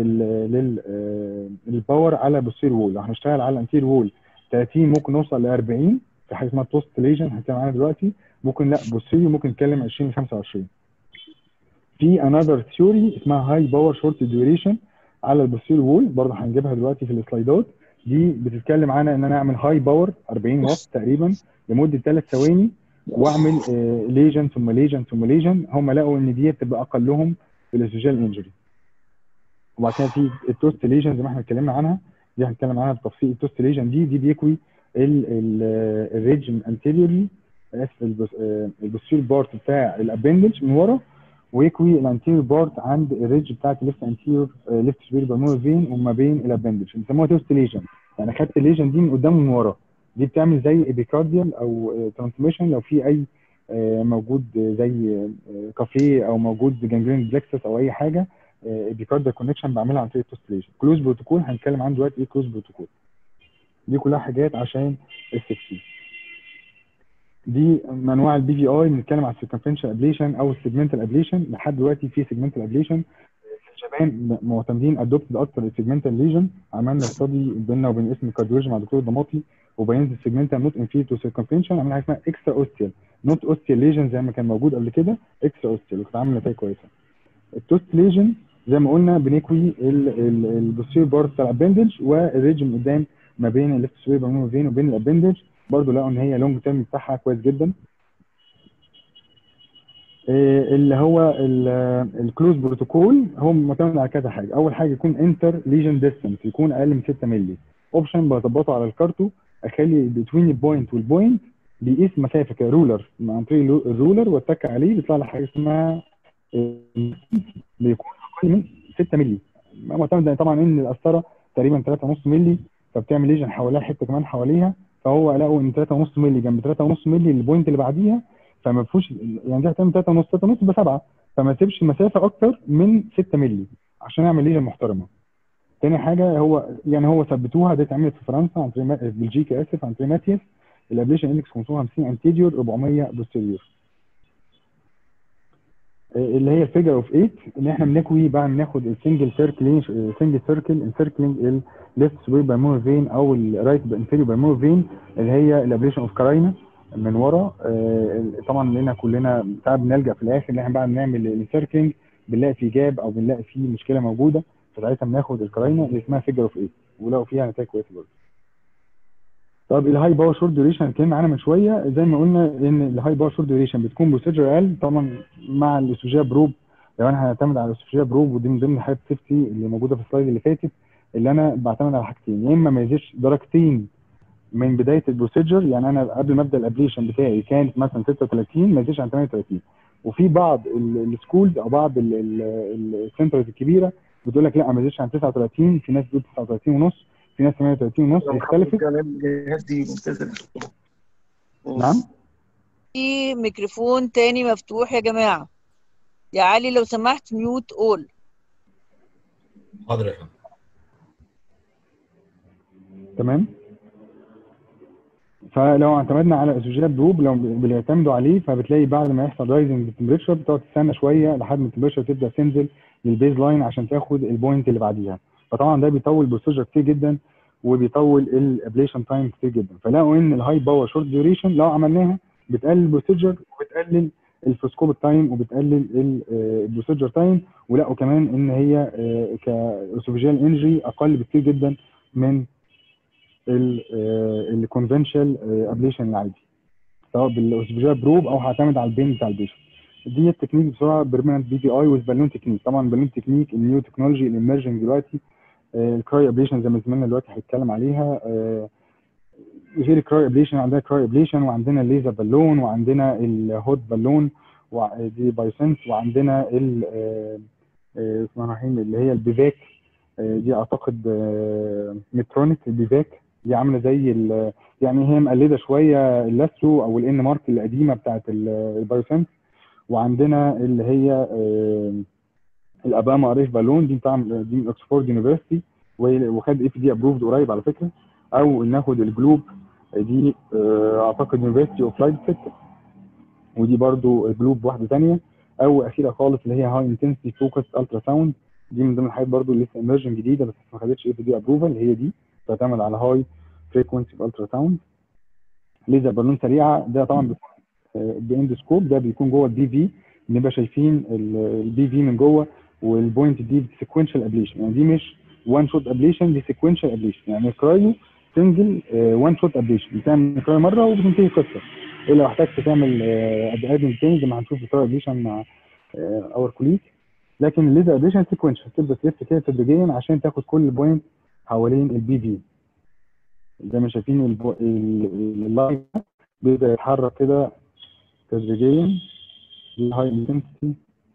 للباور على بوستيريور وول لو هنشتغل على الانتير وول 30 ممكن نوصل ل 40 في حاجه اسمها توست ليجن هنتكلم عنها دلوقتي ممكن لا بوستيريور ممكن نتكلم 20 ل 25 في انذر ثيوري اسمها هاي باور شورت ديوريشن على البوستيريور وول برضه هنجيبها دلوقتي في السلايدات دي بتتكلم عنها ان انا اعمل هاي باور 40 واط تقريبا لمده 3 ثواني واعمل ليجن ثم ليجن ثم ليجن هم لقوا ان دي بتبقى اقلهم في الاسوجيال انجري وبعد كده في التوست ليجن زي ما احنا اتكلمنا عنها دي هنتكلم عنها بالتفصيل التوست ليجن دي دي بيكوي الريج انتيريورلي اسف البوستيريور بارت بتاع الابندج من ورا ويكوي الانتيريور بارت عند الريدج بتاعت الليفت انتيريور ليفت سبير بالمونر فين وما بين الابندج بيسموها توست ليجن يعني خدت الليجن دي من قدام ومن ورا دي بتعمل زي ايبيكارديال او ترانسميشن لو في اي آه، موجود زي آه، كافيه او موجود جانجرين بلكسس او اي حاجه ايبيكارديال كونكشن بعملها عن طريق التوست ليجن كلوز بروتوكول هنتكلم عنه دلوقتي ايه كلوز بروتوكول دي كلها حاجات عشان السكسي دي من انواع البي في اي بنتكلم على السيركمفرنشال ابليشن او السيجمنتال ابليشن لحد دلوقتي في سيجمنتال ابليشن في اليابان معتمدين ادوبتد اكتر السيجمنتال ليجن عملنا ستادي بيننا وبين اسم الكارديولوجي مع الدكتور ضماطي وبينت السيجمنتال نوت انفير تو سيركمفرنشال عملنا حاجه اسمها اكسترا اوستيال نوت اوستيال ليجن زي ما كان موجود قبل كده اكسترا اوستيال وكانت عامله نتائج كويسه التوست ليجن زي ما قلنا بنكوي البوستير بارت بتاع الابندج والريجن قدام ما بين الليفت سوير بالمونر فين وبين الابندج برضه لقوا ان هي لونج تيرم بتاعها كويس جدا إيه اللي هو الكلوز بروتوكول هو معتمد على كذا حاجه اول حاجه يكون انتر ليجن ديستانس يكون اقل من 6 مللي اوبشن بظبطه على الكارتو اخلي بتوين البوينت والبوينت بيقيس مسافه كرولر عن طريق الرولر واتك عليه بيطلع لي حاجه اسمها بيكون اقل من 6 مللي معتمد طبعا ان القسطره تقريبا 3.5 مللي فبتعمل ليجن حواليها حته كمان حواليها فهو لقوا ان 3.5 مللي جنب 3.5 مللي البوينت اللي بعديها فما فيهوش يعني دي هتعمل 3 ونص 3 ونص يبقى 7 فما تسيبش مسافه اكتر من 6 مللي عشان اعمل ليجن محترمه. تاني حاجه هو يعني هو ثبتوها دي اتعملت في فرنسا عن طريق في بلجيكا اسف عن طريق ماتياس الابليشن اندكس 550 انتيريور 400 بوستيريور. اللي هي الفيجر اوف 8 ان احنا بنكوي بعد ما ناخد السنجل سيركل سنجل سيركل انسيركلينج الليفت سوير بالمونر فين او الرايت انفيريور بالمونر فين اللي هي الابليشن اوف كاراينا من ورا آه، طبعا لنا كلنا ساعات بنلجا في الاخر ان احنا بعد ما نعمل السيركلينج بنلاقي في جاب او بنلاقي في مشكله موجوده فساعتها بناخد الكراينا اللي اسمها فيجر اوف 8 ولقوا فيها نتائج كويسه برضه. طب الهاي باور شورت ديوريشن اتكلمنا عنها من شويه زي ما قلنا ان الهاي باور شورت ديوريشن بتكون بروسيجر اقل طبعا مع الاستوجيا بروب لو انا هعتمد على الاستوجيا بروب ودي من ضمن الحاجات السيفتي اللي موجوده في السلايد اللي فاتت اللي انا بعتمد على حاجتين يا اما ما يزيدش درجتين من بدايه البروسيجر يعني انا قبل ما ابدا الابليشن بتاعي كانت مثلا 36 ما يزيدش عن 38 وفي بعض السكولز او بعض السنترز الكبيره بتقول لك لا ما يزيدش عن 39 في ناس بتقول 39 ونص في ناس 38 ونص اختلفت الجهاز دي ممتازه نعم في ميكروفون تاني مفتوح يا جماعة يا علي لو سمحت ميوت اول حاضر يا فندم تمام فلو اعتمدنا على اسوجيات بروب لو بيعتمدوا عليه فبتلاقي بعد ما يحصل رايزنج التمبريتشر بتقعد تستنى شويه لحد ما التمبريتشر تبدا تنزل للبيز لاين عشان تاخد البوينت اللي بعديها فطبعا ده بيطول البروسيجر كتير جدا وبيطول الابليشن تايم كتير جدا فلقوا ان الهاي باور شورت ديوريشن لو عملناها بتقلل البروسيجر وبتقلل الفوسكوب تايم وبتقلل البروسيجر تايم ولقوا كمان ان هي كاسوفيجيال انرجي اقل بكتير جدا من الكونفنشال ابليشن العادي سواء بالاسوفيجيال بروب او هعتمد على البين بتاع البيشن دي التكنيك بسرعه بيرمننت بي بي اي وذ بالون تكنيك طبعا البالون تكنيك النيو تكنولوجي الامرجنج دلوقتي الكراي ابليشن زي ما زميلنا دلوقتي هيتكلم عليها آه، غير الكراي ابليشن عندنا كراي ابليشن وعندنا الليزر بالون وعندنا الهوت بالون ودي بايسنس وعندنا ال آه، آه، اسمها رحيم اللي هي البيفاك آه، دي اعتقد آه، مترونيك البيفاك دي عامله زي ال- يعني هي مقلده شويه اللاسترو او الان مارك القديمه بتاعت ال- البايوسنس وعندنا اللي هي آه، الاباما اريف بالون دي بتاع دي من اوكسفورد يونيفرستي وخد اف دي ابروفد قريب على فكره او ناخد الجلوب دي آه، اعتقد يونيفرستي اوف لايبزيج ودي برضو جلوب واحده ثانيه او اخيره خالص اللي هي هاي انتنسيتي فوكس الترا ساوند دي من ضمن الحاجات برضو اللي لسه ايمرجن جديده بس ما خدتش اف دي ابروفال هي دي بتعتمد على هاي فريكونسي في الترا ساوند ليزر بالون سريعه ده طبعا بيكون باندسكوب ده بيكون جوه البي في بنبقى شايفين البي في من جوه والبوينت دي سيكونشال ابليشن يعني دي مش وان شوت ابليشن دي سيكونشال ابليشن يعني الكرايو سنجل وان شوت ابليشن بتعمل كرايو مره وبتنتهي قصه الا لو احتجت تعمل ادنج تاني زي ما هنشوف في الكرايو ابليشن مع اور كوليك لكن الليزر ابليشن سيكونشال تبدا تلف كده تدريجيا عشان تاخد كل بوينت حوالين البي في زي ما شايفين البو- ال- اللاين بيبدا يتحرك كده تدريجيا دي هاي انتنسيتي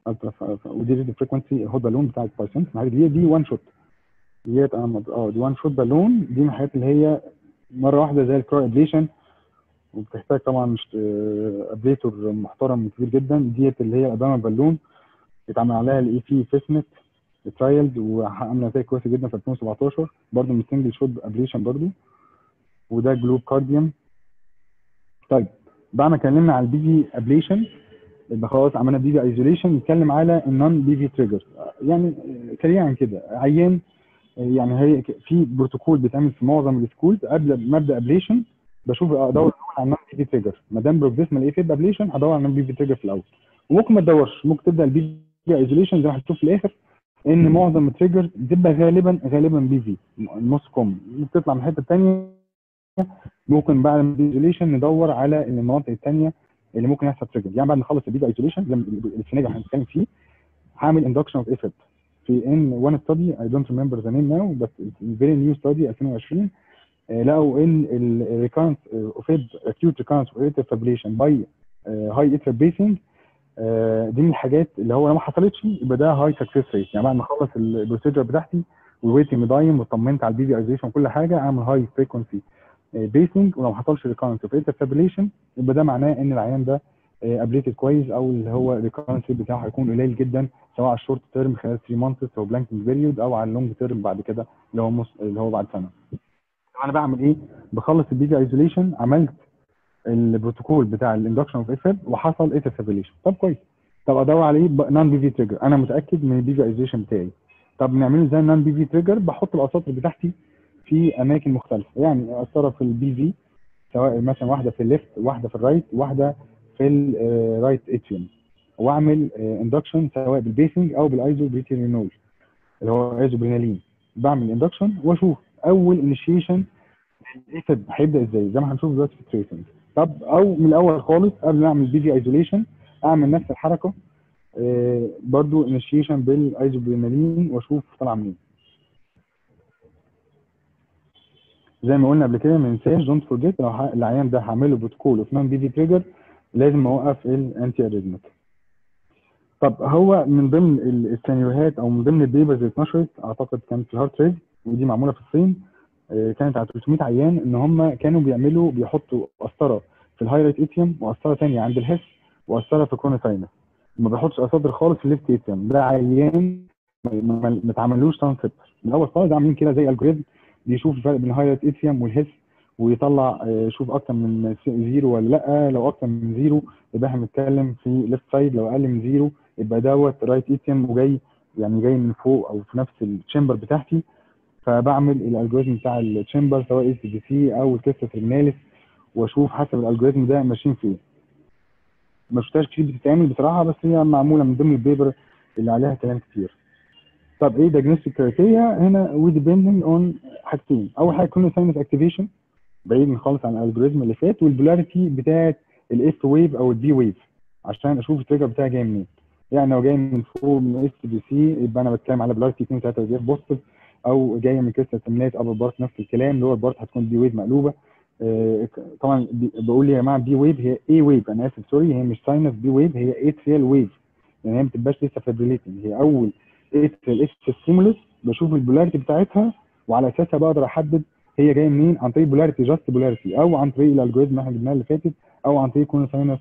ودي الفريكونسي هو بالون بتاع البايسنت الحاجه دي دي وان شوت ديت انا مد- اه دي وان شوت بالون دي من الحاجات اللي هي مره واحده زي الكرو ابليشن وبتحتاج طبعا مش ابليتور محترم كبير جدا ديت اللي هي الاباما بالون اتعمل عليها الاي في فيسمت ترايلد وعامله نتائج كويسه جدا في 2017 برضه من سنجل شوت ابليشن برضه وده جلوب كارديوم طيب بعد ما اتكلمنا على البي في ابليشن يبقى خلاص عملنا بي في ايزوليشن نتكلم على النون بي في تريجر يعني آه، سريعا كده عيان آه، يعني هي ك- في بروتوكول بيتعمل في معظم السكولز قبل ما ابدا ابليشن بشوف ادور على النون بي في تريجر ما دام بروكسيسمال اي فيب ابليشن هدور على النون بي في تريجر في الاول وممكن ما تدورش ممكن تبدا البي في ايزوليشن زي ما هنشوف في الاخر ان معظم التريجرز بتبقى غالبا غالبا بي في النص كوم بتطلع من الحته الثانيه ممكن بعد ما ايزوليشن ندور على المناطق الثانيه اللي ممكن يحصل تريجر يعني بعد ما اخلص البيتا ايزوليشن زي ما السيناريو اللي هنتكلم فيه هعمل اندكشن اوف ايفيب في ان وان ستادي اي دونت ريمبر ذا نيم ناو بس فيري نيو ستادي 2020 آه، لقوا ان الريكارنس اوف ايب اكيوت ريكارنس اوف ايتر فابريشن باي هاي ايتر بيسنج دي من الحاجات اللي هو لو ما حصلتش يبقى ده هاي سكسس ريت يعني بعد ما اخلص البروسيجر بتاعتي والويتنج دايم واطمنت على البي في ايزوليشن وكل حاجه اعمل هاي فريكونسي بيسنج ولو ما حصلش ريكارنس اوف ايتر فابريشن يبقى ده معناه ان العيان ده ابليتد كويس او اللي هو الريكارنس بتاعه هيكون قليل جدا سواء على الشورت تيرم خلال 3 مانثس او بلانكينج بيريود او على اللونج تيرم بعد كده اللي هو مص... اللي هو بعد سنه. انا بعمل ايه؟ بخلص البي في ايزوليشن عملت البروتوكول بتاع الاندكشن اوف اف وحصل ايتر فابريشن طب كويس طب ادور على ايه؟ نون بي في تريجر انا متاكد من البي في ايزوليشن بتاعي طب نعمله ازاي نون بي في تريجر بحط الاساطر بتاعتي في اماكن مختلفه يعني اسطره في البي في سواء مثلا واحده في الليفت واحده في الرايت واحده في الرايت اتريوم واعمل اندكشن سواء بالبيسنج او بالايزو بريتيرينول اللي هو ايزوبرينالين بعمل اندكشن واشوف اول انيشيشن الايفد هيبدا ازاي زي ما هنشوف دلوقتي في التريسنج طب او من الاول خالص قبل ما اعمل بي في ايزوليشن اعمل نفس الحركه آه، برضو انيشيشن بالايزوبرينالين واشوف طالع منين زي ما قلنا قبل كده ما ننساش دونت فورجيت لو ه- العيان ده هعمل له بروتوكول اوف نون بي في تريجر لازم اوقف الانتي اريزمك طب هو من ضمن ال- السيناريوهات او من ضمن البيبرز اللي اتنشرت اعتقد كانت في الهارت ريت ودي معموله في الصين آه، كانت على 300 عيان ان هم كانوا بيعملوا بيحطوا قسطره في الهايلايت اتيوم وقسطره ثانيه عند الهس وقسطره في الكرونوساينس ما بيحطش قساطر خالص في الليفت اتيوم ده عيان ما- ما ما اتعملوش ترانسبتر من الاول خالص عاملين كده زي الجوريزم بيشوف الفرق بين الهايلايت اتيوم والهس ويطلع آه، يشوف اكتر من س- زيرو ولا لا لو اكتر من زيرو يبقى احنا بنتكلم في ليفت سايد لو اقل من زيرو يبقى دوت رايت اتيم وجاي يعني جاي من فوق او في نفس التشامبر بتاعتي فبعمل الالجوريزم بتاع التشامبر سواء اس دي سي او الكيستا ترميناليس واشوف حسب الالجوريزم ده ماشيين فين ما شفتهاش كتير بتتعمل بصراحه بس هي معموله من ضمن البيبر اللي عليها كلام كتير طب ايه diagnostic كرايتيريا هنا وي depending اون حاجتين اول حاجه كنا ساينس اكتيفيشن بعيد خالص عن الالجوريزم اللي فات والبولاريتي بتاعت الاف ويف او البي ويف عشان اشوف التريجر بتاعي جاي منين يعني لو جاي من فوق من اس بي سي يبقى انا بتكلم على بولاريتي 2 3 زيرو بوزيتيف او جايه من كيسه تمنات ابر بارت نفس الكلام اللي هو البارت هتكون بي ويف مقلوبه آه، طبعا بي- بقول يا جماعه بي ويف هي اي ويف انا اسف سوري هي مش ساينس بي ويف هي اتريال ويف يعني هي ما بتبقاش لسه فابريليتنج هي اول اتريال اتش ستيمولس بشوف البولاريتي بتاعتها وعلى اساسها بقدر احدد هي جايه منين عن طريق بولاريتي جاست بولاريتي او عن طريق الالجوريزم اللي احنا جبناها اللي فاتت او عن طريق كون ساينس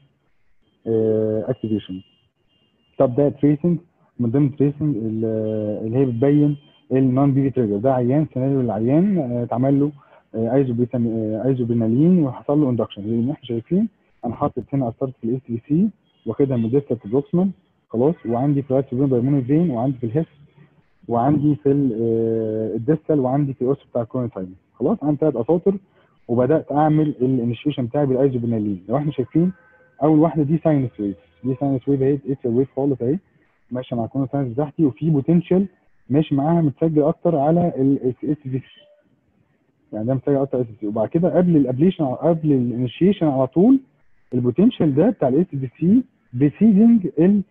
اكتيفيشن طب ده تريسنج من ضمن تريسنج اللي هي بتبين النون بي في تريجر ده عيان سيناريو العيان آه، اتعمل له ايزوبيتام ايزوبينالين وحصل له اندكشن زي ما احنا شايفين انا حاطط هنا اثرت في الاس بي سي واخدها من ديستال بروكسمان خلاص وعندي في الرايت سوبرين بايموني فين وعندي في الهيس وعندي في ال- آه، الديستال وعندي في الاوس بتاع الكورنتاين خلاص عندي ثلاث اساطر وبدات اعمل الانيشيشن بتاعي بالايزوبينالين لو احنا شايفين اول واحده دي ساينس ويف دي ساينس ويف اهي اتس ويف خالص اهي ماشيه مع كون ساينس بتاعتي وفي بوتنشال ماشي معاها متسجل اكتر على الاس في سي يعني ده متسجل اكتر اس سي وبعد كده قبل الابليشن قبل الانيشيشن على طول البوتنشال ده بتاع الاس دي سي بيسيدنج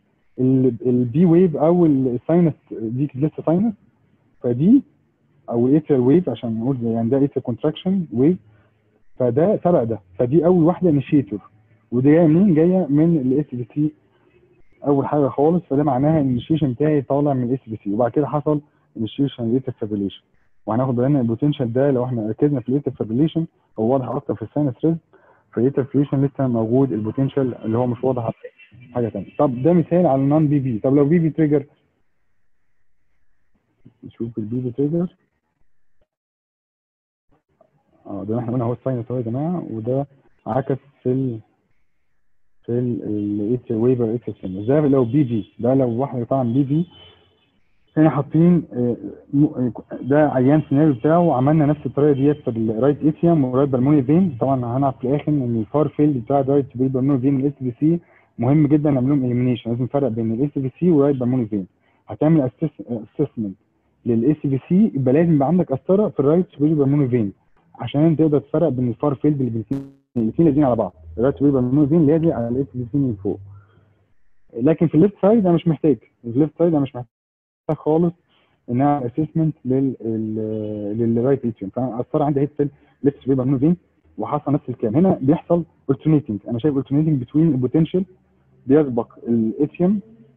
البي ويف او الساينس دي لسه ساينس فدي او الاتريال ويف عشان نقول يعني ده اتريال كونتراكشن ويف فده سبق ده فدي اول واحده انيشيتور ودي جايه منين؟ جايه من الاس بي سي اول حاجه خالص فده معناها ان الانيشيشن بتاعي طالع من الاس بي سي وبعد كده حصل انيشيشن ليتر فابريليشن وهناخد بالنا البوتنشال ده لو احنا ركزنا في الليتر فابريليشن هو واضح اكتر في الساينس ريز في الليتر فابريليشن لسه موجود البوتنشال اللي هو مش واضح على حاجه ثانيه طب ده مثال على النون بي بي طب لو بي بي تريجر نشوف البي بي تريجر اه ده احنا قلنا هو الساينس اهو يا جماعه وده عكس في ال في الايت ويفر اكسس ده لو بي في ده لو واحد طبعا بي في هنا حاطين آه، م- ده عيان سيناريو بتاعه وعملنا نفس الطريقه ديت في الرايت اتيوم ورايت بالموني فين طبعا هنعرف في الاخر ان الفار فيلد بتاع الرايت بالموني فين والاس بي سي مهم جدا نعمل لهم اليمينيشن لازم نفرق بين الاس بي سي والرايت بالموني فين هتعمل اسسمنت للاس بي سي يبقى لازم يبقى عندك قسطره في الرايت بالموني فين عشان تقدر تفرق بين الفار فيلد اللي الاثنين الاثنين لازقين على بعض الرايت بالموني فين لازق على الاس بي سي من فوق لكن في الليفت سايد انا مش محتاج الليفت سايد انا مش محتاج خالص ان انا اسسمنت لل للرايت اتريوم فانا اثر عندي هيت ليفت بيبقى منه فين وحصل نفس الكلام هنا بيحصل alternating انا شايف alternating between البوتنشال بيسبق الاتريوم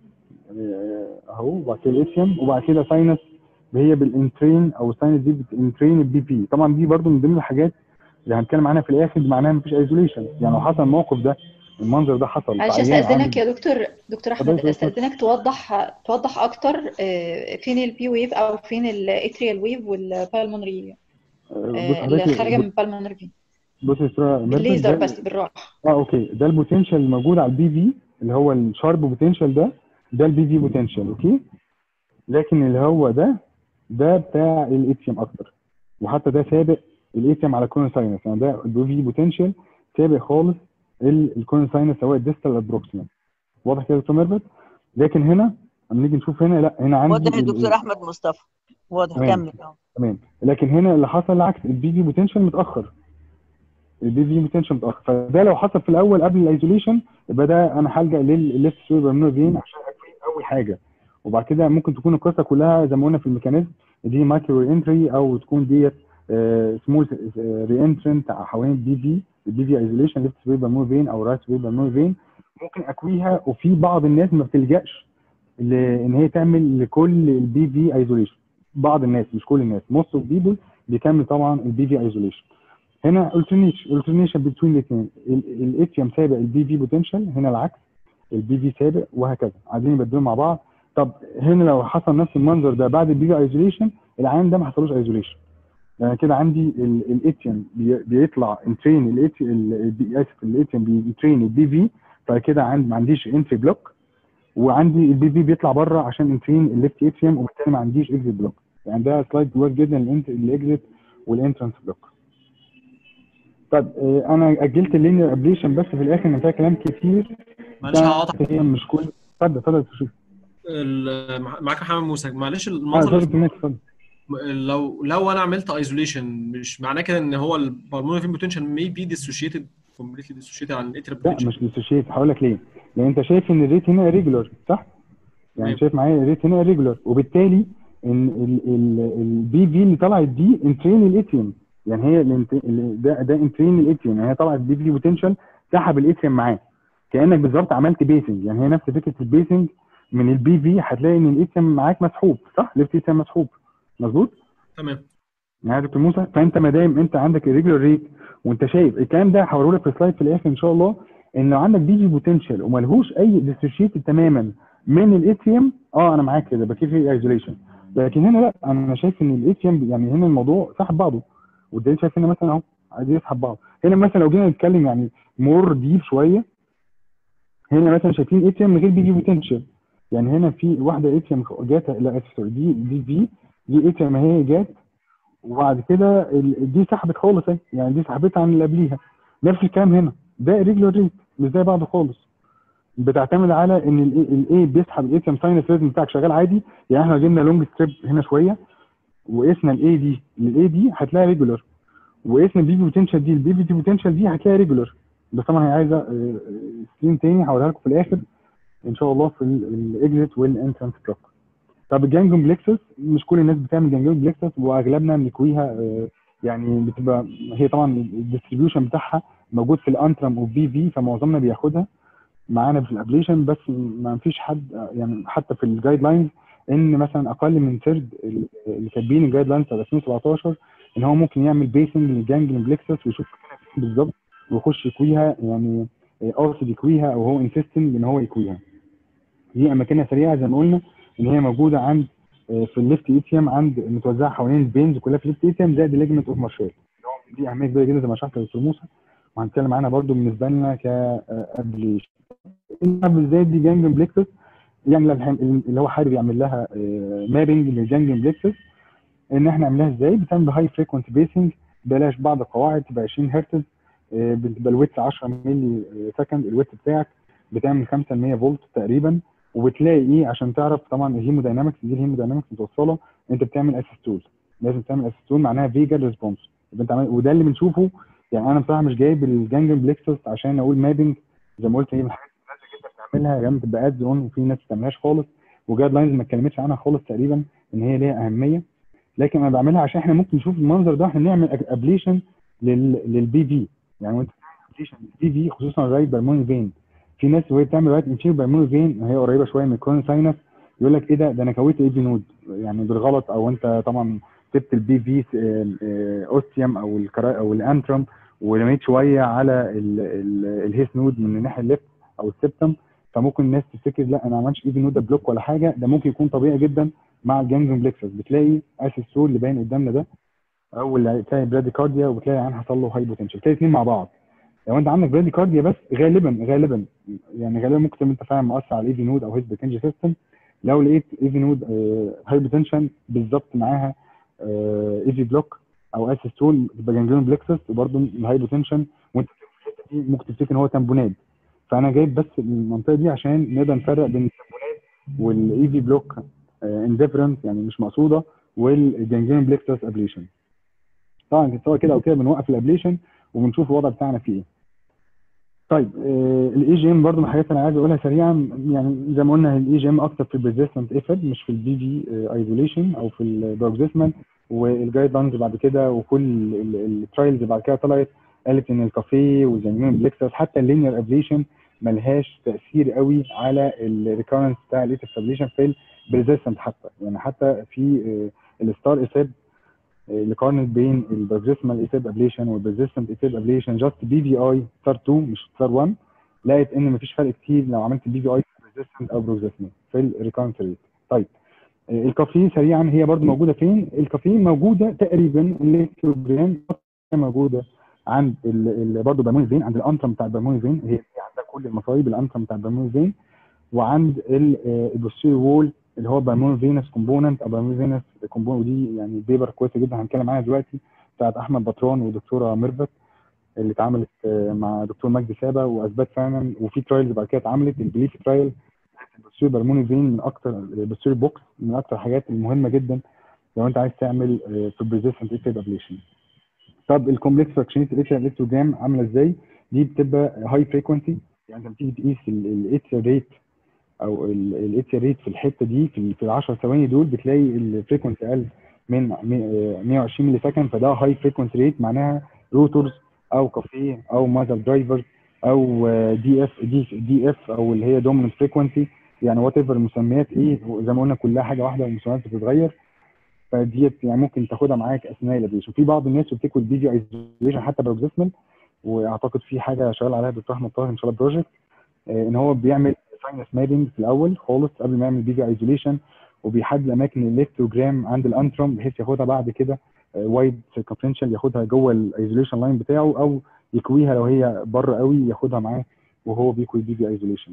اهو وبعد كده الاتريوم وبعد كده ساينس هي بالانترين او الساينس دي بتنترين البي بي طبعا دي برضو من ضمن الحاجات اللي هنتكلم عنها في الاخر دي معناها مفيش ايزوليشن يعني لو حصل الموقف ده المنظر ده حصل معلش في عيان استاذنك عنده- يا دكتور دكتور احمد اتفضل، اتفضل. استاذنك توضح توضح اكتر آه، فين البي ويف او فين الاتريال ويف والبالمونري آه، بص اللي حضرتك خارجه من البالمونري فين بص يا استاذ ميرفت، بالليزر ده- بس بالراحه اه اوكي ده البوتنشال الموجود على البي في اللي هو الشارب بوتنشال ده ده البي في بوتنشال اوكي لكن اللي هو ده ده بتاع الاتيوم اكتر وحتى ده سابق الاتيوم على كون ساينس يعني ده البي في بوتنشال سابق خالص الكون ساينس سواء ديستال او بروكسيمال واضح كده يا دكتور ميرفت لكن هنا لما نيجي نشوف هنا لا هنا عندي واضح يا ال- دكتور احمد مصطفى واضح تمام. كمل اه تمام لكن هنا اللي حصل العكس البي في بوتنشال متاخر البي في بوتنشال متاخر فده لو حصل في الاول قبل الايزوليشن يبقى ده انا هلجا للليفت سوبر فين عشان اكفي اول حاجه وبعد كده ممكن تكون القصه كلها زي ما قلنا في الميكانيزم دي مايكرو انتري او تكون ديت سمول ري انترنت حوالين البي في البي في ايزوليشن ليفت سوبر فين او رايت سوبر فين ممكن اكويها وفي بعض الناس ما بتلجاش لان هي تعمل لكل البي في ايزوليشن بعض الناس مش كل الناس most of people بيكمل طبعا البي في ايزوليشن هنا alternation alternation between الاثنين الاتيوم سابق البي في بوتنشال هنا العكس البي في سابق وهكذا عايزين يبدلوا مع بعض طب هنا لو حصل نفس المنظر ده بعد البي في ايزوليشن العيان ده ما حصلوش ايزوليشن يعني كده عندي الاتيم بيطلع انترين الاتيم اسف الاتيم بيترين البي في فكده عندي ما عنديش انتري بلوك وعندي البي في بيطلع بره عشان انترين الليفت اتيم وبالتالي ما عنديش اكزيت بلوك يعني ده سلايد كويس جدا الاكزيت والانترنس بلوك طب آه، انا اجلت اللينير ابليشن بس في الاخر ان فيها كلام كتير معلش هقاطعك هي مش كل اتفضل اتفضل شوف ال- مع- معاك محمد موسى معلش اه المنظر اتفضل ماشي، اتفضل لو لو انا عملت ايزوليشن مش معناه كده ان هو البالمونري فين بوتنشال مي بي ديسوشيتد كومبليتلي ديسوشيتد عن الاتريال لا بوتنشال مش ديسوشيت هقول لك ليه لان انت شايف ان الريت هنا ريجولار صح يعني تمام. شايف معايا الريت هنا ريجولار وبالتالي ان البي في اللي طلعت دي انترين الاتيوم يعني هي الانت- ال- ده ده انترين الاتيوم يعني هي طلعت بي في بوتنشال سحب الاتيوم معاه كانك بالظبط عملت بيسنج يعني هي نفس فكره البيسنج من البي في هتلاقي ان الاتيوم معاك مسحوب صح ليفت اتيوم مسحوب مظبوط تمام معايا يا دكتور موسى فانت ما دام انت عندك الريجولار ريت وانت شايف الكلام ده هوريه لك في سلايد في الاخر ان شاء الله ان لو عندك بي جي بوتنشال وملهوش اي ديسوشيت تماما من الاي تي ام اه انا معاك كده بكيف في ايزوليشن لكن هنا لا انا شايف ان الاي تي ام يعني هنا الموضوع سحب بعضه والدليل شايف هنا مثلا اهو عايز يسحب بعضه هنا مثلا لو جينا نتكلم يعني مور ديب شويه هنا مثلا شايفين اي تي ام من غير بي جي بوتنشال يعني هنا في واحده اي تي ام جات لا اسف سوري، دي دي في دي اي تي ام هي جات وبعد كده ال- دي سحبت خالص اهي يعني دي سحبتها عن اللي قبليها نفس الكلام هنا ده ريجولار ريت مش زي بعض خالص بتعتمد على ان الاي بيسحب الاي تي ساينس ريزم بتاعك شغال عادي يعني احنا لو جبنا لونج ستريب هنا شويه وقسنا الاي دي للاي دي هتلاقي ريجولار وقسنا البي في بوتنشال دي البي في بوتنشال دي هتلاقي ريجولار بس طبعا هي عايزه سكرين تاني هوريها لكم في الاخر ان شاء الله في الاكزيت والانترنس بلوك طب الجانجون بليكسس مش كل الناس بتعمل جانجون بليكسس واغلبنا بنكويها آه، يعني بتبقى هي طبعا الديستريبيوشن بتاعها موجود في الانترم وبي في فمعظمنا بياخدها معانا في الابليشن بس ما فيش حد آه، يعني حتى في الجايد لاينز ان مثلا اقل من ثيرد اللي كاتبين الجايد لاينز بتاع 2017 ان هو ممكن يعمل بيسنج للجانجلين بليكسس ويشوف فين بالظبط ويخش يكويها يعني آه، قاصد يكويها او هو انسيستنج ان هو يكويها دي اماكنها سريعه زي ما قلنا ان هي موجوده عند آه، في الليفت اي تي ام عند متوزعه حوالين البينز كلها في الليفت اي تي ام زائد الليجمنت اوف مارشال دي اهميه كبيره جدا زي ما شرحت لدكتور موسى وهنتكلم عنها برضو بالنسبه لنا كابليشن ازاي دي جانجن بليكسس يعني لو الح- اللي هو حابب يعمل لها مابنج للجانجن بليكسس ان احنا نعملها ازاي بتعمل بهاي فريكونسي بيسنج بلاش بعض القواعد تبقى 20 هرتز آه، بتبقى الويتس 10 ملي سكند الويتس بتاعك بتعمل 5% فولت تقريبا وبتلاقي ايه عشان تعرف طبعا الهيموداينامكس دي الهيموداينامكس متوصله انت بتعمل اسيستول لازم تعمل اسيستول معناها فيجال ريسبونس يبقى انت عمل وده اللي بنشوفه يعني انا بصراحه مش جايب الجانجن بليكسس عشان اقول مابنج زي ما قلت هي من الحاجات اللي الناس جدا بتعملها يعني بتبقى اد اون وفي ناس ما بتعملهاش خالص وجايد لاينز ما اتكلمتش عنها خالص تقريبا ان هي ليها اهميه لكن انا بعملها عشان احنا ممكن نشوف المنظر ده احنا نعمل ابليشن للبي في يعني وانت بتعمل ابليشن للبي في خصوصا رايت بالموني فين في ناس وهي بتعمل رايت انفير بالموني فين هي قريبه شويه من الكرون ساينس يقول لك ايه ده ده انا كويت اي بي نود يعني بالغلط او انت طبعا سبت البي في اوستيوم او الكرا او الانترم ورميت شويه على ال- ال- الهيس نود من الناحيه الليفت او السبتم فممكن الناس تفتكر لا انا ما عملتش ايفي نود ده بلوك ولا حاجه ده ممكن يكون طبيعي جدا مع الجانجون بليكسس بتلاقي اسيسول اللي باين قدامنا ده او اللي تلاقي براديكارديا وبتلاقي عين حصل له هاي بوتنشال تلاقي اثنين مع بعض لو انت عندك براديكارديا بس غالبا غالبا يعني غالبا ممكن تبقى انت فعلا مؤثر على الايفي نود او هيس بوتنشال سيستم لو لقيت ايفي نود هاي بوتنشال بالظبط معاها ايفي بلوك او اسيستول تبقى جانجون بليكسس وبرده الهاي بوتنشال وانت في الحته دي ممكن تفتكر ان هو تامبونات فانا جايب بس المنطقه دي عشان نقدر نفرق بين التامبونات والايفي بلوك انديفرنت يعني مش مقصوده والجانجين بليكسس ابليشن طبعا سواء كده او كده بنوقف الابليشن وبنشوف الوضع بتاعنا فيه ايه طيب الاي جي ام برضه من الحاجات اللي انا عايز اقولها سريعا يعني زي ما قلنا الاي جي ام اكتر في البريزيستنت افيد مش في البي في ايزوليشن او في البروكسيسمان والجايد لاينز بعد كده وكل الترايلز بعد كده طلعت قالت ان الكافيه والجانجين بليكسس حتى اللينير ابليشن ملهاش تاثير قوي على الريكورنس بتاع الايتف ابليشن في البريزيستنت حتى يعني حتى في الستار اساب اللي قارنت بين البروكسيسمال اساب ابليشن والبريزيستنت اساب ابليشن جاست بي في اي ستار 2 مش ستار 1 لقيت ان مفيش فرق كتير لو عملت بي في اي بريزيستنت او بروكسيسمال في الريكورنس ريت طيب آه، الكافيه سريعا هي برضو موجوده فين الكافيه موجوده تقريبا الالكتروجرام موجوده عند ال... ال... برضه بالموني فين عند الانترم بتاع البالموني فين هي هي عندها كل المصايب الانترم بتاع البالموني فين وعند البوستيريور وول اللي هو بالموني فينس كومبوننت او بالموني فينس كومبوننت ودي يعني بيبر كويسه جدا هنتكلم عنها دلوقتي بتاعت احمد بطران ودكتوره ميرفت اللي اتعملت آه، مع دكتور مجدي سابا واثبت فعلا وفي ترايلز بعد كده اتعملت البليف ترايل البوستيريور بالموني فين من اكتر البوستيريور بوكس من اكتر الحاجات المهمه جدا لو انت عايز تعمل فبريزيستنت ايفيد ابليشن طب الكومبلكس فراكشنيت الكتروجرام عامله ازاي؟ دي بتبقى هاي فريكونسي يعني انت لما تيجي تقيس الاتش ريت او الاتش ريت في الحته دي في ال- في ال 10 ثواني دول بتلاقي الفريكونسي اقل من مي- آه، 120 ملي سكند فده هاي فريكونسي ريت معناها روتورز او كافيه او ماذر درايفرز او دي اف دي دي اف او اللي هي دوميننت فريكونسي يعني وات ايفر المسميات ايه زي ما قلنا كلها حاجه واحده والمسميات بتتغير فديت يعني ممكن تاخدها معاك اثناء الابليشن في بعض الناس بتكتب فيديو ايزوليشن حتى بروكسيسمال واعتقد في حاجه شغال عليها دكتور احمد طاهر ان شاء الله بروجكت آه، ان هو بيعمل ساينس مابينج في الاول خالص قبل ما يعمل فيديو ايزوليشن وبيحدد اماكن الالكتروجرام عند الانتروم بحيث ياخدها بعد كده وايد سيركمفرنشال ياخدها جوه الايزوليشن لاين بتاعه او يكويها لو هي بره قوي ياخدها معاه وهو بيكوي فيديو ايزوليشن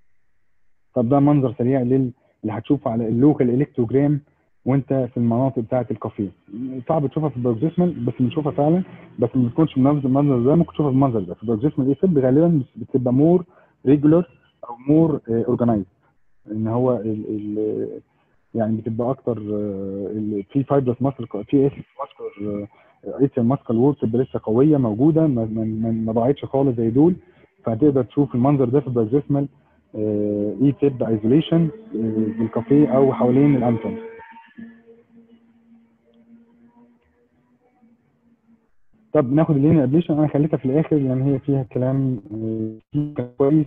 طب ده منظر سريع لل اللي هتشوفه على اللوكال الكتروجرام وانت في المناطق بتاعه الكافيه صعب تشوفها في البروكسيسمال بس بنشوفها فعلا بس ما بتكونش بنفس المنظر ده ممكن تشوفها بالمنظر ده في البروكسيسمال ايفيد غالبا بتبقى مور ريجولار او مور اورجنايز ان هو ال ال يعني بتبقى اكتر آه، ال- في فايبرس ماسل في اس ماسكر ايثر ماسكال وور بتبقى لسه قويه موجوده ما, ما, ما- ما ضاعتش خالص زي دول فهتقدر تشوف المنظر ده في البروكسيسمال اي تيب ايزوليشن بالكافيه او حوالين الانترم طب ناخد اللين ابليشن انا خليتها في الاخر لان هي فيها كلام آه، فيه كويس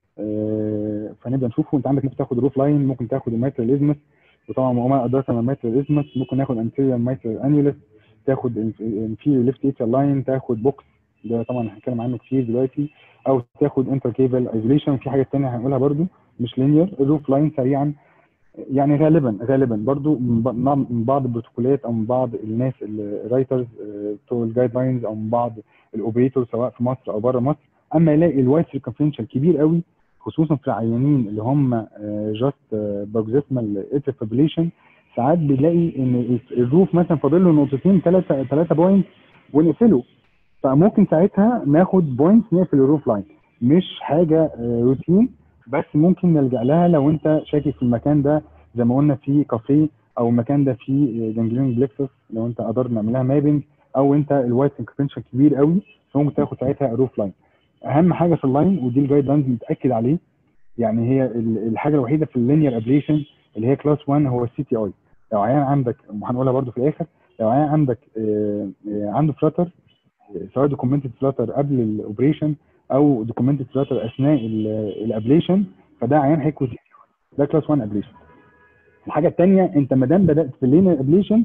آه، فنبدا نشوفه انت عندك ممكن تاخد روف لاين ممكن تاخد الميترال ازمس وطبعا وما ادراك ما الميترال ازمس ممكن ناخد انتيريال ميترال انيولس تاخد انفيريور ليفت ايترال لاين تاخد بوكس ده طبعا هنتكلم عنه كتير دلوقتي او تاخد انتر كيبل ايزوليشن في حاجه ثانيه هنقولها برده مش لينير الروف لاين سريعا يعني غالبا غالبا برضو من ب- من بعض البروتوكولات او من بعض الناس الرايترز بتوع الجايد لاينز او من بعض الاوبريتور سواء في مصر او بره مصر اما يلاقي الوايت سيركمفرنشال كبير قوي خصوصا في العيانين اللي هم جاست بروكسيسمال اتريفابيليشن ساعات بيلاقي ان الروف مثلا فاضل له نقطتين ثلاثه ثلاثه بوينت ونقفله فممكن ساعتها ناخد بوينت نقفل الروف لاين مش حاجه آه، روتين بس ممكن نلجا لها لو انت شاكك في المكان ده زي ما قلنا في كافيه او المكان ده فيه جانجليون بلكسس لو انت قدرنا نعملها مابنج او انت الوايت سنكربنشن كبير قوي فممكن تاخد ساعتها روف لاين اهم حاجه في اللاين ودي الجايد لاينز متاكد عليه يعني هي ال- الحاجه الوحيده في اللينير ابليشن اللي هي كلاس 1 هو السي تي اي لو عيان عندك وهنقولها برده في الاخر لو عيان عندك آه، آه، عنده فلاتر سواء دوكيومنتد فلاتر قبل الاوبريشن او دوكيومنتد فلاتر اثناء الابليشن فده عيان هيكون ده كلاس 1 ابليشن الحاجه الثانيه انت ما دام بدات في اللين ابليشن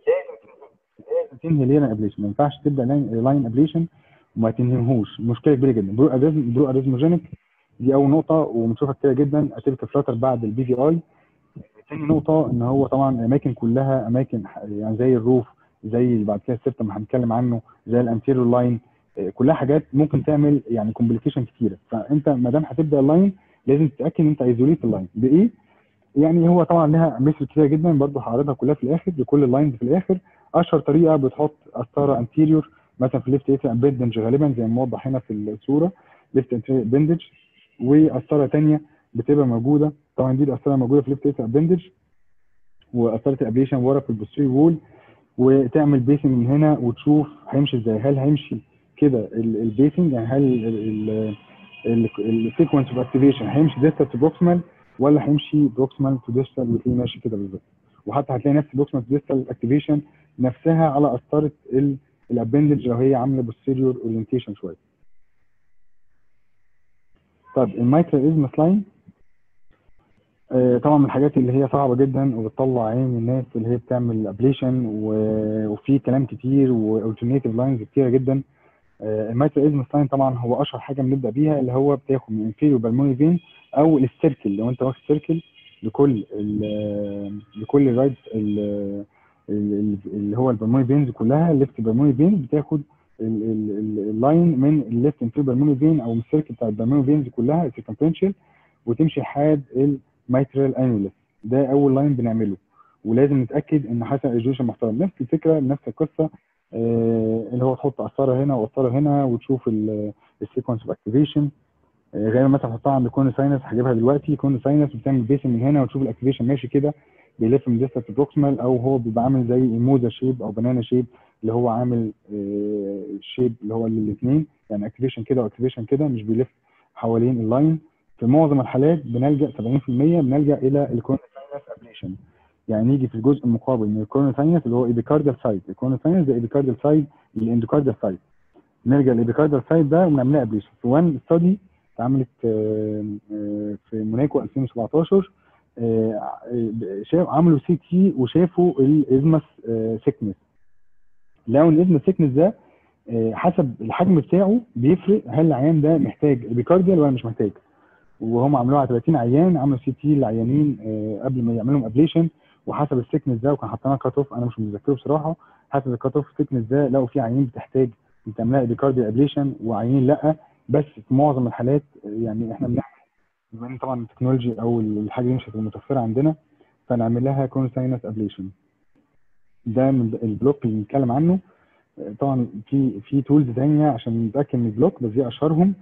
لازم تنهي لين ابليشن ما ينفعش تبدا لاين ابليشن وما تنهيهوش مشكله كبيره جدا برو اريزم برو اريزموجينيك دي اول نقطه وبنشوفها كتير جدا اتيبك فلاتر بعد البي في اي تاني نقطه ان هو طبعا الاماكن كلها اماكن ح- يعني زي الروف زي بعد كده السيستم اللي هنتكلم عنه زي الانتيريور لاين كلها حاجات ممكن تعمل يعني كومبليكيشن كتيره فانت ما دام هتبدا اللاين لازم تتاكد ان انت ايزوليت اللاين بايه؟ يعني هو طبعا لها مثل كتير جدا برضه هعرضها كلها في الاخر لكل اللاينز في الاخر اشهر طريقه بتحط قسطره انتيريور مثلا في ليفت ايتر بندج غالبا زي ما موضح هنا في الصوره ليفت انتيريور بندج وقسطره ثانيه بتبقى موجوده طبعا دي القسطره موجوده في ليفت ايتر بندج وقسطره الابليشن ورا في البوستري وول وتعمل بيسنج من هنا وتشوف هيمشي ازاي هل هيمشي كده البيسنج يعني هل السيكونس اوف اكتيفيشن هيمشي ديستال تو بروكسمال ولا هيمشي بروكسمال تو ديستال وتلاقيه ماشي كده بالظبط وحتى هتلاقي نفس بروكسمال تو ديستال اكتيفيشن نفسها على قسطره الابندج لو هي عامله بوستيريور اورينتيشن شويه طب المايكرو ازمس لاين آه، طبعا من الحاجات اللي هي صعبه جدا وبتطلع عين الناس اللي هي بتعمل ابليشن وفي كلام كتير والترناتيف لاينز كتيره جدا المايكرو ازمس لاين طبعا هو اشهر حاجه بنبدا بيها اللي هو بتاخد من انفيريور بالموني فين او السيركل لو انت واخد سيركل لكل ال لكل الرايت ال- ال- اللي هو البلموني فينز كلها الليفت بلموني فينز بتاخد ال- ال- ال- اللاين من الليفت انتيريور بلموني فين او من السيركل بتاع البلموني فينز كلها السيركمفرنشال وتمشي لحد الميترال انيولس ده اول لاين بنعمله ولازم نتاكد ان حصل ايجويشن محترم نفس الفكره نفس القصه آه، اللي هو تحط قسطره هنا وقسطره هنا وتشوف السيكونس اوف اكتيفيشن غير مثلا تحطها عند كون ساينس هجيبها دلوقتي كون ساينس بتعمل بيسن من هنا وتشوف الاكتيفيشن ماشي كده بيلف من ديستنس بروكسمال او هو بيبقى عامل زي موزا شيب او بنانا شيب اللي هو عامل شيب اللي هو الاثنين يعني اكتيفيشن كده واكتيفيشن كده مش بيلف حوالين اللاين في معظم الحالات بنلجا 70% بنلجا الى الكون ساينس ابليشن يعني نيجي في الجزء المقابل من الكورن ساينس اللي هو ايبيكاردال سايد الكورن ساينس ده ايبيكاردال سايد للاندوكاردال سايد نرجع للايبيكاردال سايد ده ونعملها ابليشن في وان ستادي اتعملت آه، آه، في موناكو 2017 آه، شاف عملوا سي تي وشافوا الازمس سيكنس لقوا ان الازمس سيكنس ده آه، حسب الحجم بتاعه بيفرق هل العيان ده محتاج ابيكارديال ولا مش محتاج وهم عملوها على 30 عيان عملوا سي تي للعيانين آه، قبل ما يعملوا ابليشن وحسب السيكنس ده وكان حاطينها كات اوف انا مش متذكره بصراحه حسب الكات اوف سيكنس ده لقوا في عيانين بتحتاج تعملها ابيكارديال ابليشن وعيانين لا بس في معظم الحالات يعني احنا بنعمل بما ان طبعا التكنولوجي او الحاجه دي مش هتبقى متوفره عندنا فنعمل لها كونساينس ابليشن ده من البلوك اللي بنتكلم عنه طبعا في في تولز ثانيه عشان نتاكد من البلوك بس دي اشهرهم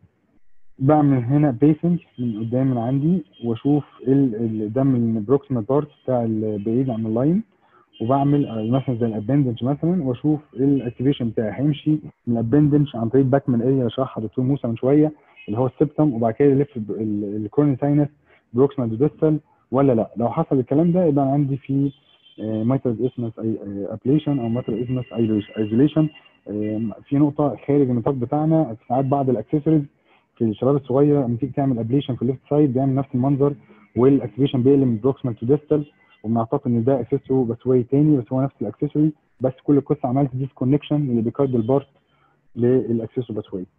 بعمل هنا بيسنج من قدام من عندي واشوف ال- ال- ده من البروكسيمال بارت بتاع البعيد عن اللاين وبعمل آه، مثلا زي الابندنج مثلا واشوف الاكتيفيشن بتاعي هيمشي من الابندنج عن طريق باكمان اريا اللي شرحها دكتور موسى من شويه اللي هو السبتم وبعد كده يلف الكورن ساينس بروكسيمال ديستال ولا لا لو حصل الكلام ده يبقى أنا عندي في مايترال اسمس ابليشن او مايترال اسمس ايزوليشن في نقطه خارج النطاق بتاعنا ساعات بعض الاكسسوارز في الشباب الصغير لما تيجي تعمل ابليشن في الليفت سايد بيعمل نفس المنظر والاكتيفيشن بيقلب من بروكسيمال تو ديستال وبنعتقد ان ده اكسسوري بس واي تاني بس هو نفس الاكسسوري بس كل القصه عملت ديسكونكشن اللي بيكارد البارت للاكسسوري بس واي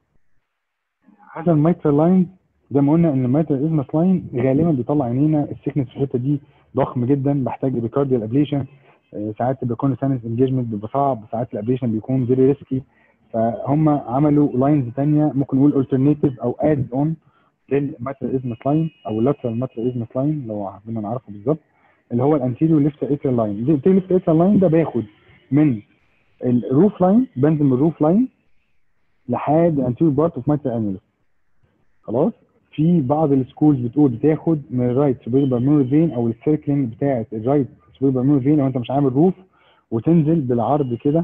هذا المايترال لاين زي ما قلنا ان المايترال ازمس لاين غالبا بيطلع عينينا السيكنس في الحته دي ضخم جدا بحتاج ابيكارديال ابليشن ساعات بيكون ساينس انجيجمنت بيبقى صعب ساعات الابليشن بيكون فيري ريسكي فهم عملوا لاينز ثانيه ممكن نقول الترناتيف او اد اون للماترال ازمس لاين او اللاترال ماترال ازمس لاين لو حابين نعرفه بالظبط اللي هو الانتيريور ليفت اتريال لاين الانتيريور ليفت اتريال لاين ده باخد من الروف لاين بنزل من الروف لاين لحد الانتيريور بارت اوف ماترال انيولس خلاص في بعض السكولز بتقول بتاخد من الرايت سوبر بالمونري فين او السيركلينج بتاعت الرايت سوبر بالمونري فين لو انت مش عامل روف وتنزل بالعرض كده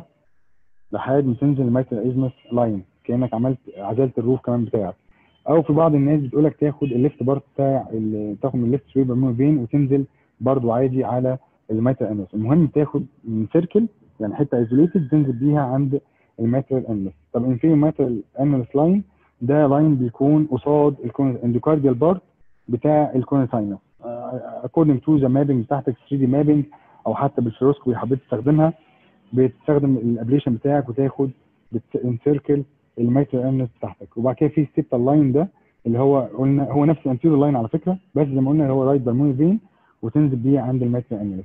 لحد ما تنزل المايترال ازمس لاين كانك عملت عزلت الروف كمان بتاعك او في بعض الناس بتقول لك تاخد الليفت بارت بتاع ال- تاخد من الليفت سوبر بالمونري فين وتنزل برضو عادي على المايترال انوس المهم تاخد من سيركل يعني حته ايزوليتد تنزل بيها عند المايترال انوس طب انفيريور مايترال انوس لاين ده لاين بيكون قصاد الاندوكارديال بارت بتاع الكورن ساينس اكوردنج تو ذا مابنج بتاعتك 3 دي مابنج او حتى بالفلوروسكوبي حبيت تستخدمها بتستخدم الابليشن بتاعك وتاخد بتنسيركل المايترال انوس بتاعتك وبعد كده في ستيبتال لاين ده اللي هو قلنا هو نفس الانتيريور لاين على فكره بس زي ما قلنا هو رايت بالموني فين وتنزل بيه عند المايترال انوس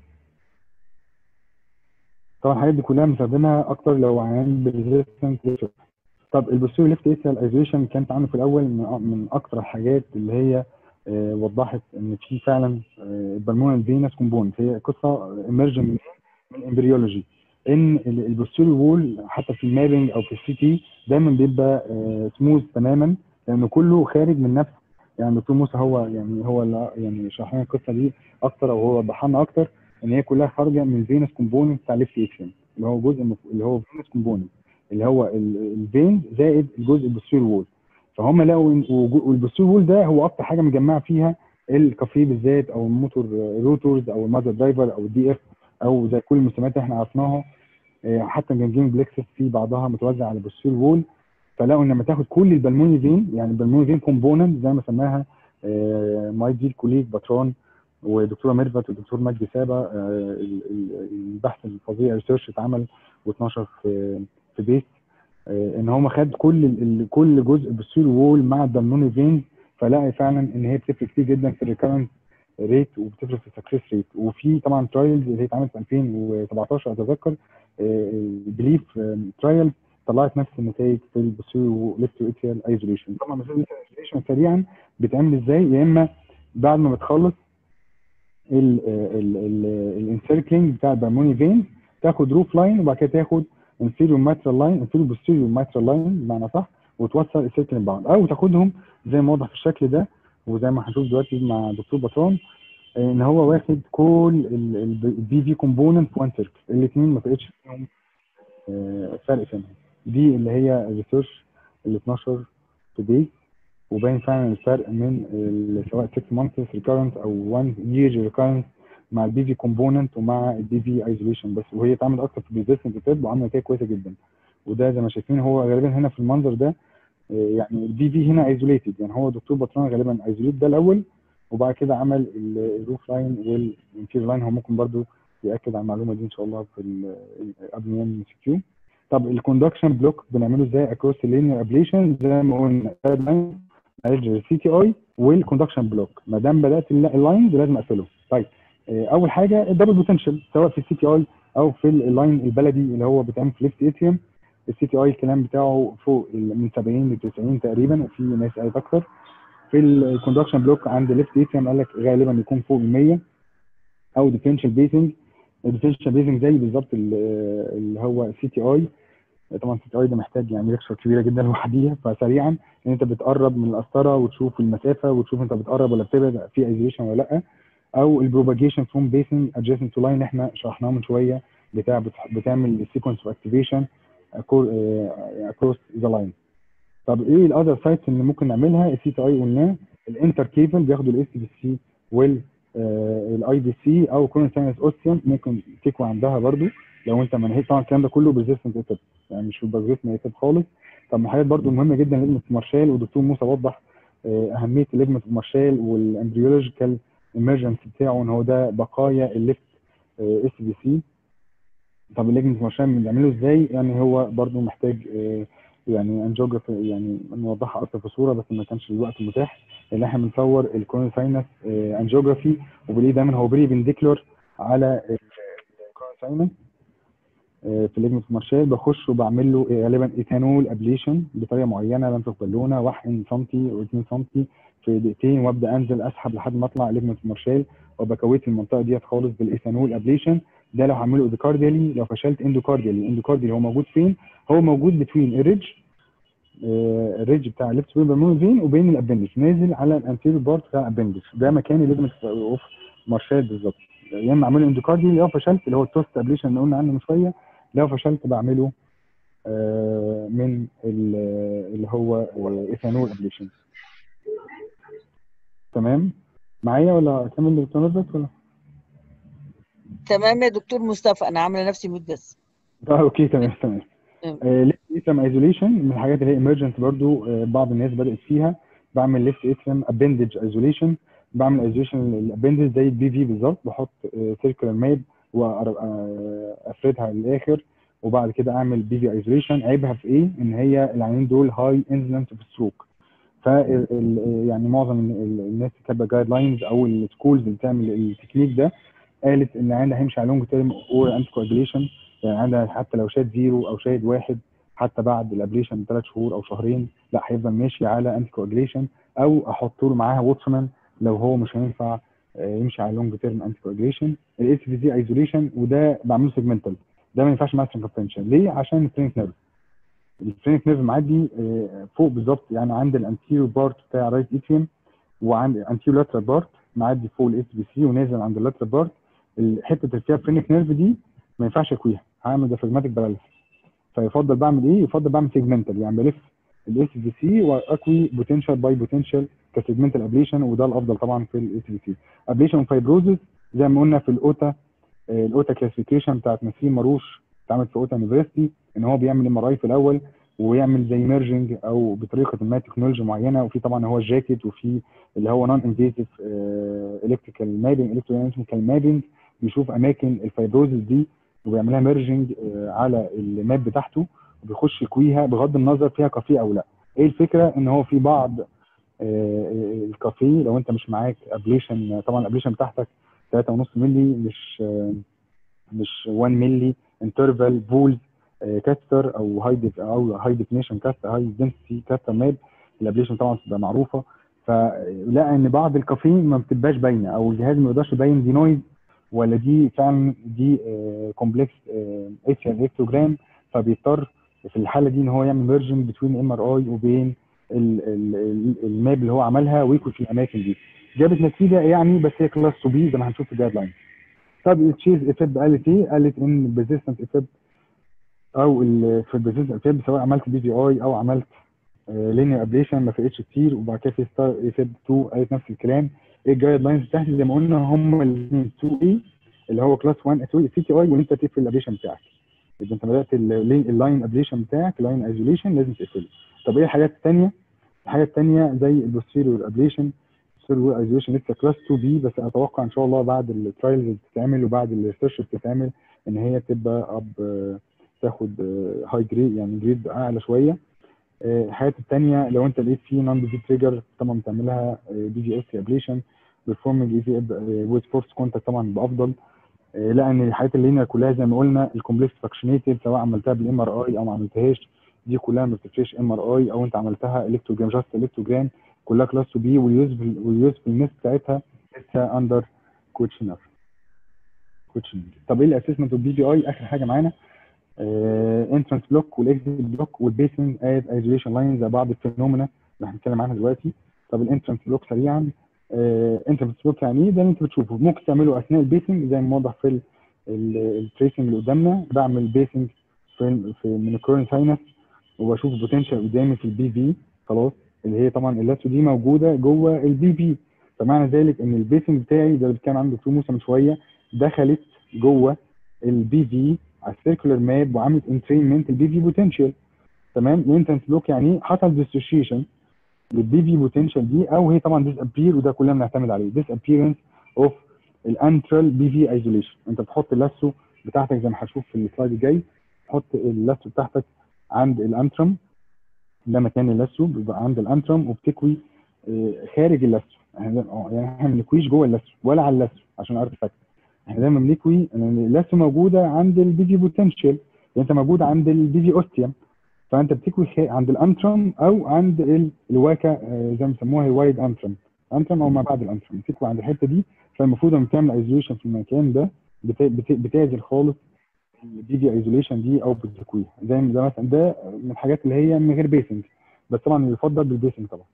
طبعا الحاجات دي كلها بنستخدمها اكتر لو عيان بريزيستنت طب البوستيريور ليفت اتريال ايزوليشن كانت عنه في الاول من من اكتر الحاجات اللي هي آه، وضحت ان في فعلا بالمونال فينس كومبوننت هي قصه ايمرجن من من امبريولوجي ان البوستيريور وول حتى في المابنج او في السي تي دايما بيبقى سموث تماما لانه كله خارج من نفس يعني دكتور موسى هو يعني هو اللي يعني شرح لنا القصه دي اكتر او هو وضحها لنا اكتر ان هي كلها خارجه من الفينس كومبوننت بتاع ليفت اتريوم اللي هو جزء مف- اللي هو فينس كومبوننت اللي هو الفين زائد الجزء البوستيريور وول فهم لقوا إن- وجو- والبوستيريور وول ده هو اكتر حاجه مجمعه فيها الكافيه بالذات او الموتور روتورز او الماذر درايفر او الدي اف او زي كل المسميات اللي احنا عرفناها آه، حتى الجنجين بلكسس في بعضها متوزع على البوستيريور وول فلقوا ان لما تاخد كل البلموني فين يعني البلموني فين كومبوننت زي ما سماها آه، ماي ديل كوليج باترون ودكتوره ميرفت والدكتور مجدي سابا آه، ال- ال- البحث الفظيع ريسيرش اتعمل واتنشر في في بيت آه، ان هم خد كل ال- ال- كل جزء بالسيل وول مع الدمنوني فين فلاقي فعلا ان هي بتفرق كتير جدا في الريكرنت ريت وبتفرق في السكسس ريت وفي طبعا ترايلز اللي هي اتعملت في 2017 اتذكر بليف ترايل طلعت نفس النتائج في البوستيريو ليفت اتريال ايزوليشن طبعا مسألة الايزوليشن سريعا بتعمل ازاي يا اما بعد ما بتخلص الانسيركلينج بتاع البرموني فين تاخد روف لاين وبعد كده تاخد انفيريور ماترال لاين انفيريور بوستيريور ماترال لاين بمعنى صح وتوصل السيركلين بعض او تاخدهم زي ما واضح في الشكل ده وزي ما هنشوف دلوقتي مع دكتور بطران ان هو واخد كل البي في كومبوننت في وان سيركل الاثنين ما فرقتش فيهم آه، فرق سنه دي اللي هي الريسيرش ال 12 توداي وباين فعلا الفرق من ال- سواء 6 مانثس ريكارنت او 1 يير ريكارنت مع البي في كومبوننت ومع البي في ايزوليشن بس وهي اتعملت اكتر في الريزيستنت تيب وعامله نتائج كويسه جدا وده زي ما شايفين هو غالبا هنا في المنظر ده آه، يعني البي في هنا ايزوليتد يعني هو دكتور بطران غالبا ايزوليت ده الاول وبعد كده عمل ال- الروف لاين والانتير لاين هو ممكن برضو ياكد على المعلومه دي ان شاء الله في ال- قبل ما نعمل سي كيو طب الكوندكشن بلوك بنعمله ازاي اكروس اللينير ابليشن زي ما قلنا معالج سي تي اي والكوندكشن بلوك ما دام بدات الل- اللاينز لازم اقفله طيب آه، اول حاجه الدبل بوتنشال سواء في السي تي اي او في اللاين البلدي اللي هو بيتعمل في ليفت اتريوم السي تي اي الكلام بتاعه فوق ال- من 70 ل 90 تقريبا وفي ناس قالت اكتر في الكوندكشن بلوك عند ليفت اتريوم قال لك غالبا يكون فوق ال 100 او ديفرنشال بيسنج الديفرنشال بيسنج زي بالظبط ال- اللي هو سي تي اي طبعا سي تي اي ده محتاج يعني ليكشر كبيره جدا لوحديها فسريعا ان انت بتقرب من القسطره وتشوف المسافه وتشوف انت بتقرب ولا بتبعد في ايزوليشن ولا لا او البروباجيشن فروم بيسنج ادجيسنت تو لاين اللي احنا شرحناه من شويه بتاع بت- بتعمل السيكونس اوف اكتيفيشن اكروس ذا لاين طب ايه الاذر سايتس اللي ممكن نعملها السي تي اي قلناه الانتر كيبل بياخدوا الاس بي سي وال الاي بي سي او كورن ساينس اوستيوم ممكن تكوى عندها برضو لو انت منهيت طبعا الكلام ده كله بريزيستنت اتب يعني مش بالبريزيستنت اتب خالص طب من الحاجات برضو المهمه جدا لجنه مارشال ودكتور موسى وضح آه، اهميه لجنه مارشال والامبريولوجيكال ايمرجنسي بتاعه ان هو ده بقايا الليفت اس بي سي طب لجنه مارشال بنعمله ازاي يعني هو برضو محتاج آه، يعني انجيوجرافي يعني نوضحها اكتر في صوره بس ما كانش الوقت متاح ان احنا بنصور الكورن ساينس انجيوجرافي وبلاقيه دايما هو بري بنديكلر على الكورن ساينس في لجنه مارشال بخش وبعمل له غالبا ايثانول ابليشن بطريقه معينه بنفخ بالونه 1 سم او 2 سم في دقيقتين وابدا انزل اسحب لحد ما اطلع لجنه مارشال وبكويت المنطقه ديت خالص بالايثانول ابليشن ده لو هعمله اندوكارديالي لو فشلت اندوكارديالي الاندوكارديالي هو موجود فين؟ هو موجود بتوين الريدج آه، الريدج بتاع الليفت سوبر بالمون فين وبين الابندكس نازل على الانتيريور بارت بتاع الابندكس ده مكان الليجمنت اوف مارشال بالظبط يا اما اعمله اندوكارديالي لو فشلت اللي هو التوست ابليشن اللي قلنا عنه من شويه لو فشلت بعمله آه، من ال- اللي هو ايثانول ابليشن تمام معايا ولا اكمل دكتور نزلت ولا تمام يا دكتور مصطفى انا عامله نفسي مود بس اه اوكي تمام تمام تمام. ليفت اتريم ايزوليشن من الحاجات اللي هي ايمرجنت برضو آه، بعض الناس بدات فيها بعمل ليفت اتريم ابندج ايزوليشن بعمل ايزوليشن الابندج زي البي في بالظبط بحط سيركلر ماب وافردها للاخر وبعد كده اعمل بي في ايزوليشن عيبها في ايه؟ ان هي العينين دول هاي انسلنت اوف ستروك ف يعني معظم ال- ال- الناس اللي كاتبه جايد لاينز او السكولز اللي بتعمل التكنيك ده قالت ان العين ده هيمشي على لونج تيرم اور انتي كواجوليشن يعني عندها حتى لو شاد زيرو او شاد واحد حتى بعد الابليشن بثلاث شهور او شهرين لا هيفضل ماشي على انتي كواجوليشن او احط له معاها واتسمان لو هو مش هينفع آه، يمشي على لونج تيرم انتي كواجوليشن الاس في زي ايزوليشن وده بعمله سيجمنتال ده ما ينفعش مع سنكوبنشن ليه؟ عشان الفرينك نيرف الفرينك نيرف معدي آه، فوق بالظبط يعني عند الانتيريور بارت بتاع رايت اتريوم وعند انتيريور لاترال بارت معدي فوق الاس بي سي ونازل عند اللاترال بارت الحته اللي فيها فرينك نيرف دي ما ينفعش اكويها هعمل ديفرجماتيك باراليس فيفضل بعمل ايه؟ يفضل بعمل سيجمنتال يعني بلف الاس بي سي واكوي بوتنشال باي بوتنشال كسيجمنتال ابليشن وده الافضل طبعا في الاس بي سي ابليشن فايبروزس زي ما قلنا في الاوتا آه، الاوتا كلاسيفيكيشن بتاعت نسيم ماروش اتعملت في اوتا يونيفرستي ان هو بيعمل ام ار اي في الاول ويعمل زي ميرجنج او بطريقه ما تكنولوجيا معينه وفي طبعا هو الجاكيت وفي اللي هو نون انفيزيف الكتريكال مابينج الكترونيكال مابينج بيشوف اماكن الفايبروزس دي وبيعملها ميرجنج على الماب بتاعته وبيخش يكويها بغض النظر فيها كافيه او لا ايه الفكره ان هو في بعض الكافيه لو انت مش معاك ابليشن طبعا الابليشن بتاعتك 3.5 مللي مش آه، مش 1 مللي انترفال بول كاستر او هاي او هاي ديفينيشن كاستر هاي دنسيتي كاستر ماب الابليشن طبعا بتبقى معروفه فلقى ان بعض الكافيه ما بتبقاش باينه او الجهاز ما يقدرش يبين دي نويز ولا دي فعلا دي كومبلكس اتش الكتروجرام فبيضطر في الحاله دي ان هو يعمل ميرجن بين ام ار اي وبين ال- ال- ال- الماب اللي هو عملها ويكون في الاماكن دي جابت نتيجه يعني بس هي كلاس 2 بي زي ما هنشوف في الجايد لاين طب التشيز افيب قالت ايه؟ قالت ان البريزيستنت افيب او ال- في البريزيستنت افيب سواء عملت بي في اي او عملت لينير ابليشن ما فرقتش كتير وبعد كده في ستار افيب 2 قالت نفس الكلام ايه الجايد لاينز بتاعتي زي ما قلنا هم الاثنين 2 اي اللي هو كلاس 1 2 سي تي اي وانت تقفل الابليشن بتاعك اذا انت بدات اللاين ابليشن بتاعك لاين ايزوليشن لازم تقفله طب ايه الحاجات الثانيه؟ الحاجات الثانيه زي البوستيريور ابليشن البوستيريور ايزوليشن لسه كلاس 2 بي بس اتوقع ان شاء الله بعد الترايلز اللي بتتعمل وبعد الريسيرش اللي بتتعمل ان هي تبقى اب تاخد هاي جريد يعني جريد اعلى شويه آه، الحاجات الثانيه لو انت لقيت في نون دي تريجر طبعا بتعملها بي جي اس ابليشن بيرفورمنج اي في ويز فورس كونتاكت طبعا يبقى افضل آه، لان الحاجات اللينير كلها زي ما قلنا الكومبلكس فاكشنيتد سواء عملتها بالام ار اي او ما عملتهاش دي كلها ما بتفرقش ام ار اي او انت عملتها الكتروجرام جاست الكتروجرام كلها كلاس 2 بي واليوزفل واليوزفلنس بتاعتها لسه اندر كوتشنر كوتشنج طب ايه الاسسمنت والبي بي اي اخر حاجه معانا انترنس بلوك والاكزيت بلوك والبيسنج اد ايزوليشن لاين زي بعض الفينومينا اللي هنتكلم عنها دلوقتي طب الانترنس بلوك سريعا انترنس بلوك يعني ايه ده اللي انت بتشوفه ممكن تعمله اثناء البيسنج زي ما واضح في التريسنج اللي قدامنا بعمل بيسنج في في من الكورن ساينس وبشوف البوتنشال قدامي في البي في خلاص اللي هي طبعا اللاتو دي موجوده جوه البي في فمعنى ذلك ان البيسنج بتاعي ده اللي كان عنده دكتور موسى من شويه دخلت جوه البي في على السيركولار ماب وعملت انترينمنت البي في بوتنشال تمام الانترنس بلوك يعني ايه حصل ديسوشيشن للبي في بوتنشال دي او هي طبعا ديس ابير وده كلنا بنعتمد عليه ديس ابيرنس اوف الانترال بي في ايزوليشن انت بتحط اللاسو بتاعتك زي ما هنشوف في السلايد الجاي تحط اللاسو بتاعتك عند الانترم ده مكان اللاسو بيبقى عند الانترم وبتكوي آه، خارج اللاسو يعني آه، يعني احنا ما بنكويش جوه اللاسو ولا على اللاسو عشان ارتفاكت احنا دايما بنكوي ان اللاسو موجوده عند البي في بوتنشال يعني انت موجود عند البي في اوستيوم فانت بتكوي خ- عند الانترم او عند ال- الواكا آه، زي ما بيسموها الوايد انترم انترم او ما بعد الانترم بتكوي عند الحته دي فالمفروض لما تعمل ايزوليشن في المكان ده بت- بت- بتعزل خالص البي في ايزوليشن دي او بتكويها زي ما- زي مثلا ده من الحاجات اللي هي من غير بيسنج بس طبعا يفضل بالبيسنج طبعا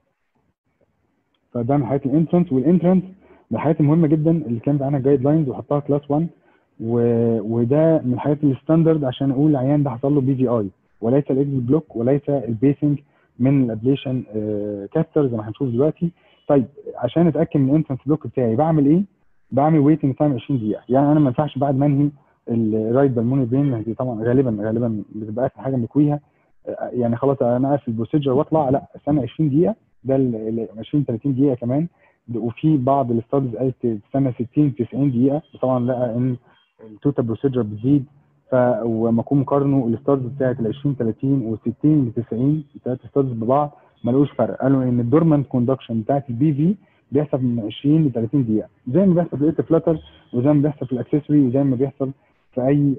فده من حاجات الانترنس والانترنس من الحاجات المهمه جدا اللي كانت عنها جايد لاينز وحطها كلاس 1 و... وده من الحاجات الستاندرد عشان اقول العيان ده حصل له بي في اي وليس الاكزيت بلوك وليس البيسنج من الابليشن كاستر زي ما هنشوف دلوقتي طيب عشان اتاكد من الانترنس بلوك بتاعي بعمل ايه؟ بعمل ويتنج تايم 20 دقيقه يعني انا ما ينفعش بعد ما انهي الرايت بالموني برين دي طبعا غالبا غالبا بتبقى اخر حاجه مكويها آه، يعني خلاص انا قافل البروسيجر واطلع لا استنى 20 دقيقه ده ال ال 20 30 دقيقه كمان ده- وفي بعض الاستادز قالت تستنى 60 90 دقيقه طبعا لقى ان التوتال بروسيجر بتزيد ف وما اكون مقارنه الاستادز بتاعت ال 20 30 و 60 ل 90 الثلاث استادز ببعض ما لقوش فرق قالوا ان الدورمنت كوندكشن بتاعت البي في بيحصل من 20 ل 30 دقيقه زي ما بيحصل في الايت فلاتر وزي ما بيحصل في الاكسسوري وزي ما بيحصل في اي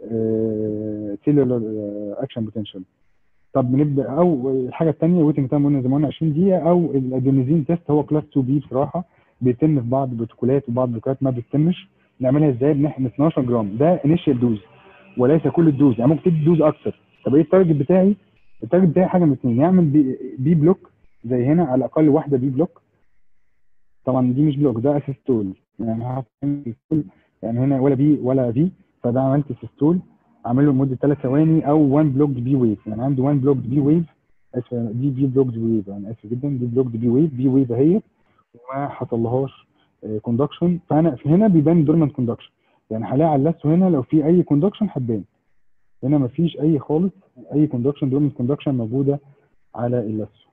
سيلولر اكشن بوتنشال طب بنبدا او الحاجه الثانيه ويتنج تايم قلنا زي ما قلنا 20 دقيقه او الادينوزين تيست هو كلاس 2 بي بصراحه بيتم في بعض البروتوكولات وبعض البروتوكولات ما بتتمش نعملها ازاي بنحقن 12 جرام ده انيشال دوز وليس كل الدوز يعني ممكن تدي دوز اكتر طب ايه التارجت بتاعي؟ التارجت بتاعي حاجه من اثنين يعمل بي, بي بلوك زي هنا على الاقل واحده بي بلوك طبعا دي مش بلوك ده اسيستول يعني هعمل يعني هنا ولا بي ولا في فده عملت سيستول اعمله لمده ثلاث ثواني او 1 بلوك بي ويف يعني عندي 1 بلوك بي ويف اسف دي بي بلوك بي ويف انا اسف جدا دي بلوك بي ويف بي ويف اهي وما حصلهاش كوندكشن فانا في هنا بيبان دورمنت كوندكشن يعني هلاقي على اللاسو هنا لو في اي كوندكشن هتبان هنا مفيش اي خالص اي كوندكشن دورمنت كوندكشن موجوده على اللاسو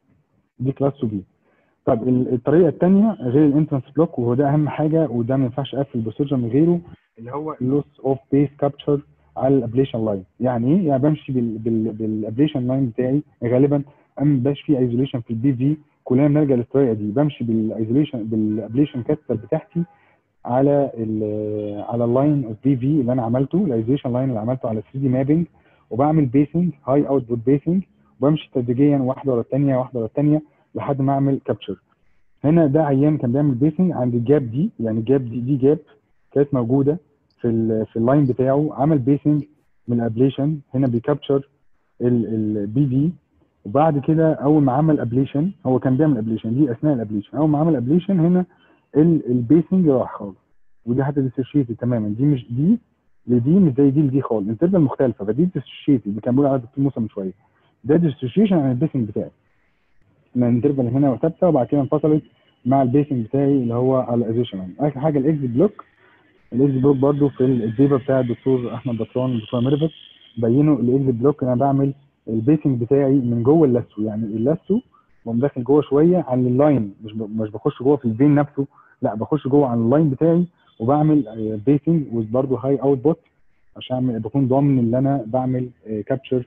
دي كلاس 2 بي طب ال- الطريقه الثانيه غير الانترنس بلوك وهو ده اهم حاجه وده ما ينفعش اقفل البروسيجر من غيره اللي هو اللوس اوف بيس كابتشر على الابليشن لاين يعني ايه؟ يعني بمشي بال بال بالابليشن لاين بتاعي غالبا اما مبقاش فيه ايزوليشن في البي في كلنا بنلجا للطريقه دي بمشي بالايزوليشن بالابليشن كاستر بتاعتي على ال على اللاين اوف بي في اللي انا عملته الايزوليشن لاين اللي عملته على 3 دي مابنج وبعمل بيسنج هاي اوتبوت بيسنج وبمشي تدريجيا واحده ورا الثانيه واحده ورا الثانيه لحد ما اعمل كابتشر هنا ده عيان كان بيعمل بيسنج عند الجاب دي يعني الجاب دي دي جاب كانت موجوده في ال في اللاين بتاعه عمل بيسنج من الابليشن هنا بيكابتشر البي في وبعد كده اول ما عمل ابليشن هو كان بيعمل ابليشن دي اثناء الابليشن اول ما عمل ابليشن هنا البيسنج راح خالص ودي حتى ديسوشيتد تماما دي مش دي لدي مش زي دي لدي خالص انترفال مختلفه فدي ديسوشيتد اللي كان بيقول عليها دكتور موسى من شويه ده ديسوشيشن عن البيسنج بتاعي ان الانترفال هنا ثابته وبعد كده انفصلت مع البيسنج بتاعي اللي هو على الايزيشن اخر حاجه الاكس بلوك الاكس بلوك برده في البيبر بتاع الدكتور احمد بطران والدكتور ميرفت بينوا الاكس بلوك انا بعمل البيسنج بتاعي من جوه اللاسو يعني اللاسو بقوم داخل جوه شويه عن اللاين مش ب... مش بخش جوه في الفين نفسه لا بخش جوه عن اللاين بتاعي وبعمل بيسنج وبرده هاي اوتبوت عشان بكون ضامن ان انا بعمل كابتشر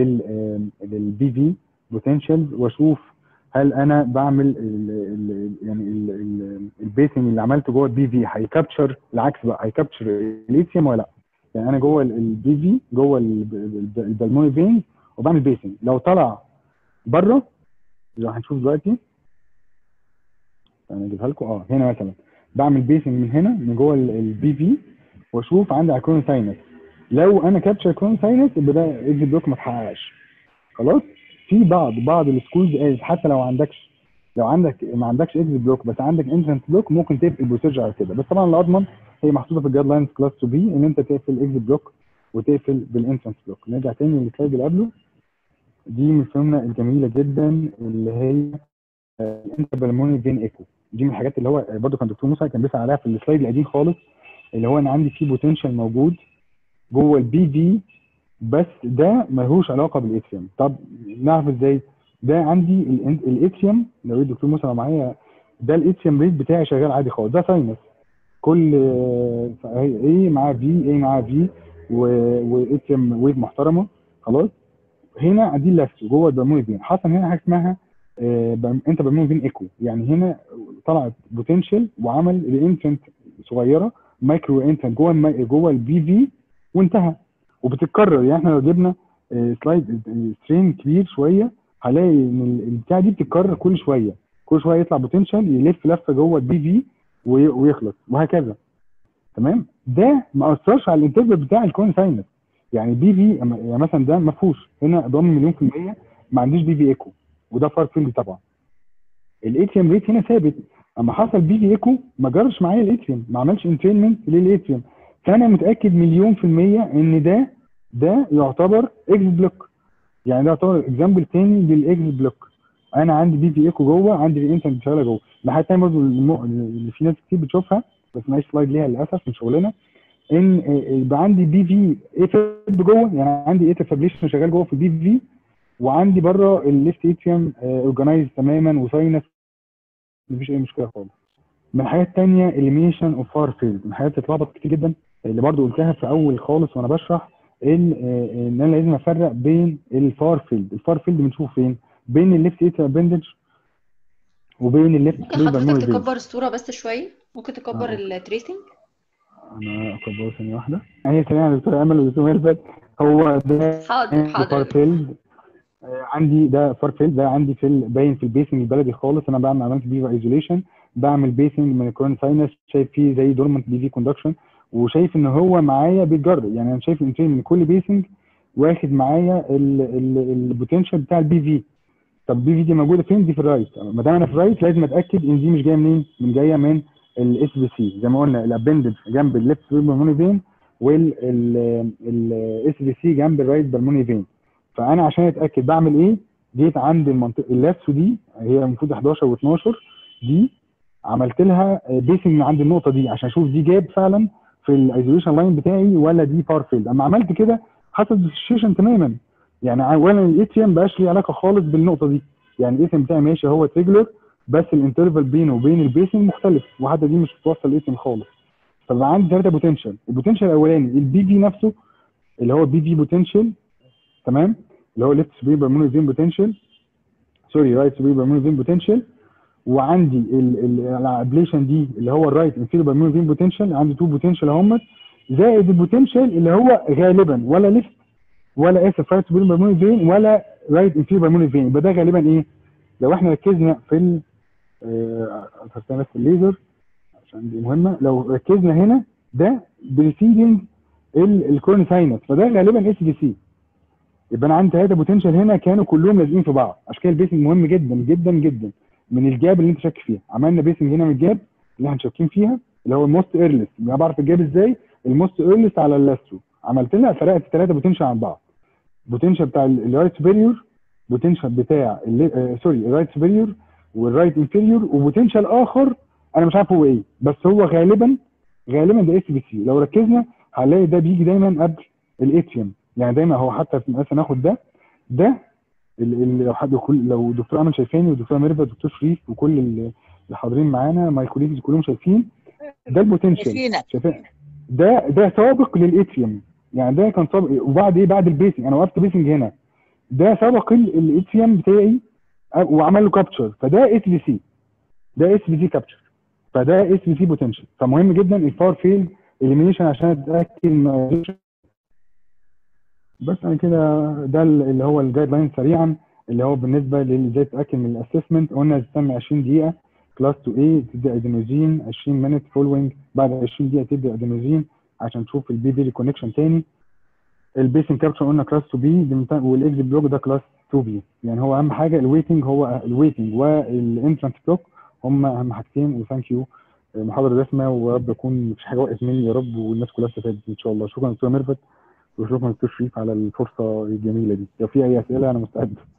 للبي في بوتنشال واشوف هل انا بعمل ال ال يعني البيسنج اللي عملته جوه البي في هيكابتشر العكس بقى هيكابتشر الليثيوم ولا لا يعني انا جوه البي في جوه البلموني فين وبعمل بيسنج لو طلع بره زي ما هنشوف دلوقتي انا اجيبها لكم اه هنا مثلا بعمل بيسنج من هنا من جوه البي في واشوف عندي اكرون ساينس لو انا كابتشر اكرون ساينس يبقى ده اكس بلوك ما اتحققش خلاص في بعض بعض السكولز قالت حتى لو عندكش لو عندك ما عندكش اكس بلوك بس عندك انترنت بلوك ممكن تقفل البروسيجر على كده بس طبعا اللي اضمن هي محطوطه في الجايد لاينز كلاس 2 بي ان انت تقفل اكس بلوك وتقفل بالانترنت بلوك نرجع تاني للسلايد اللي قبله دي من الفيلم الجميله جدا اللي هي انتربلموني فين ايكو دي من الحاجات اللي هو برضه كان دكتور موسى كان بيسال عليها في السلايد القديم خالص اللي هو انا عندي فيه بوتنشال موجود جوه البي في بس ده ملهوش علاقه بالاتريوم طب نعرف ازاي ده عندي الاتريوم لو الدكتور موسى معايا ده الاتريوم ريت بتاعي شغال عادي خالص ده ساينس كل ايه معاه في ايه معاه في واتريوم ويف محترمه خلاص هنا دي اللفت جوه البرموني فين حصل هنا حاجه اسمها آه انت برموني فين ايكو يعني هنا طلعت بوتنشال وعمل الانتنت صغيره مايكرو انتنت جوه المي... جوه البي في وانتهى وبتتكرر يعني احنا لو جبنا آه سلايد سترين كبير شويه هلاقي ان البتاع دي بتتكرر كل شويه كل شويه يطلع بوتنشال يلف لفه جوه البي في ويخلص وهكذا تمام ده ما اثرش على الانترفال بتاع الكون ساينس يعني بي في يعني مثلا ده ما فيهوش هنا ضامن مليون في الميه ما عنديش بي في ايكو وده فار فيلد طبعا الاتريوم ريت هنا ثابت اما حصل بي في ايكو ما جرش معايا الاتريوم ما عملش انترينمنت للاتريوم فانا متاكد مليون في الميه ان ده ده يعتبر اكس بلوك يعني ده يعتبر اكزامبل تاني للاكس بلوك انا عندي بي في ايكو جوه عندي الانترنت شغاله جوه لحد تاني برضه اللي في ناس كتير بتشوفها بس معيش سلايد ليها للاسف من شغلنا ان يبقى عندي بي في ايفب جوه يعني عندي ايتر فابريشن شغال جوه في البي في وعندي بره الليفت اتريوم اورجنايز تماما وساينس مفيش اي مشكله خالص من الحاجات الثانيه اليميشن اوف فار فيلد من الحاجات اللي اتلخبط كتير جدا اللي برضو قلتها في اول خالص وانا بشرح ان ان انا لازم افرق بين الفار فيلد الفار فيلد بنشوفه فين بين الليفت اتر ابندج وبين الليفت ممكن حضرتك تكبر الصوره بس شويه ممكن تكبر آه. التريسنج انا اكبر ثانيه واحده هي سريعه دكتور امل ودكتور ميرفت هو ده حاضر فار حاضر فيلد عندي ده فار فيلد ده عندي في ال- باين في البيسنج البلدي خالص انا بعمل عملت بيفا ايزوليشن بعمل بيسنج من الكورن ساينس شايف فيه زي دورمنت بي في كوندكشن وشايف ان هو معايا بيتجر يعني انا شايف الانترين من كل بيسنج واخد معايا البوتنشال بتاع البي في طب البي في دي موجوده فين دي في الرايت ما دام انا في الرايت لازم اتاكد ان دي مش جايه منين من جايه من الاس بي سي زي ما قلنا الابندج جنب الليفت بالموني فين والاس بي سي جنب الرايت بالموني فين فانا عشان اتاكد بعمل ايه جيت عند المنطقه اللاتسو دي هي المفروض 11 و12 دي عملت لها بيسنج من عند النقطه دي عشان اشوف دي جاب فعلا في الايزوليشن لاين بتاعي ولا دي فار فيلد اما عملت كده حصل ديسوشيشن تماما يعني ولا الاتريم بقاش ليه علاقه خالص بالنقطه دي يعني الاتريم بتاعي ماشي هو تريجلر بس الانترفال بينه وبين البيسنج مختلف وحتى دي مش بتوصل الاتريم خالص فبقى عندي ثلاثه بوتنشال البوتنشال الاولاني البي في نفسه اللي هو بي في بوتنشال تمام اللي هو ليفت سبريبر مونوزين بوتنشال سوري رايت سوبيريور بالمونري فين بوتنشال وعندي الابليشن دي اللي هو الرايت انفيريور بالمونري فين بوتنشال عندي تو بوتنشال اهم زائد البوتنشال اللي هو غالبا ولا ليفت ولا اسف رايت سوبيريور بالمونري فين ولا رايت انفيريور بالمونري فين يبقى ده غالبا ايه؟ لو احنا ركزنا في ال آه، أثرتها بس الليزر عشان دي مهمه لو ركزنا هنا ده بريسيدنج الكورن ساينس فده غالبا اس دي سي يبقى انا عندي ثلاثه بوتنشال هنا كانوا كلهم لازقين في بعض عشان كده البيسنج مهم جدا جدا جدا من الجاب اللي انت شاك فيها عملنا بيسنج هنا من الجاب اللي احنا شاكين فيها اللي هو الموست ايرلس انا بعرف الجاب ازاي الموست ايرلس على اللاسترو عملت لها فرقت الثلاثه بوتنشال عن بعض بوتنشال بتاع الرايت سوبيريور بوتنشال بتاع ال- آه، سوري الرايت سوبيريور والرايت انفيريور وبوتنشال اخر انا مش عارف هو ايه بس هو غالبا غالبا ده اس بي سي لو ركزنا هنلاقي ده بيجي دايما قبل الاتريوم يعني دايما هو حتى في مثلا ناخد ده ده ال- ال- لو حد كل لو دكتور امل شايفاني ودكتور ميرفت ودكتور شريف وكل ال- اللي حاضرين معانا ماي كوليجز كلهم شايفين ده البوتنشال شايفينك شايفين ده ده سابق للاتريوم يعني ده كان سابق وبعد ايه بعد البيسنج انا وقفت بيسنج هنا ده سبق الاتريوم بتاعي أ- وعمل له كابتشر فده اس بي سي ده اس بي سي كابتشر فده اس بي سي بوتنشال فمهم جدا الفار فيل اليمينيشن عشان اتاكد ما بس انا كده ده اللي هو الجايد لاين سريعا اللي هو بالنسبه لازاي تتاكد من الاسسمنت قلنا تستنى 20 دقيقه كلاس 2 a تدي ادينوزين 20 مينت فولوينج بعد 20 دقيقه تدي ادينوزين عشان تشوف البي بي كونكشن تاني البيسنج كابتشر قلنا كلاس 2 بي والاكزيت بلوك ده كلاس 2 بي يعني هو اهم حاجه الويتنج هو الويتنج والانترنت بلوك هم اهم حاجتين وثانك يو محاضره دسمه ورب يكون مفيش حاجه وقفت مني يا رب والناس كلها استفادت ان شاء الله شكرا دكتور ميرفت وشكرا دكتور شريف على الفرصه الجميله دي لو في اي اسئله انا مستعد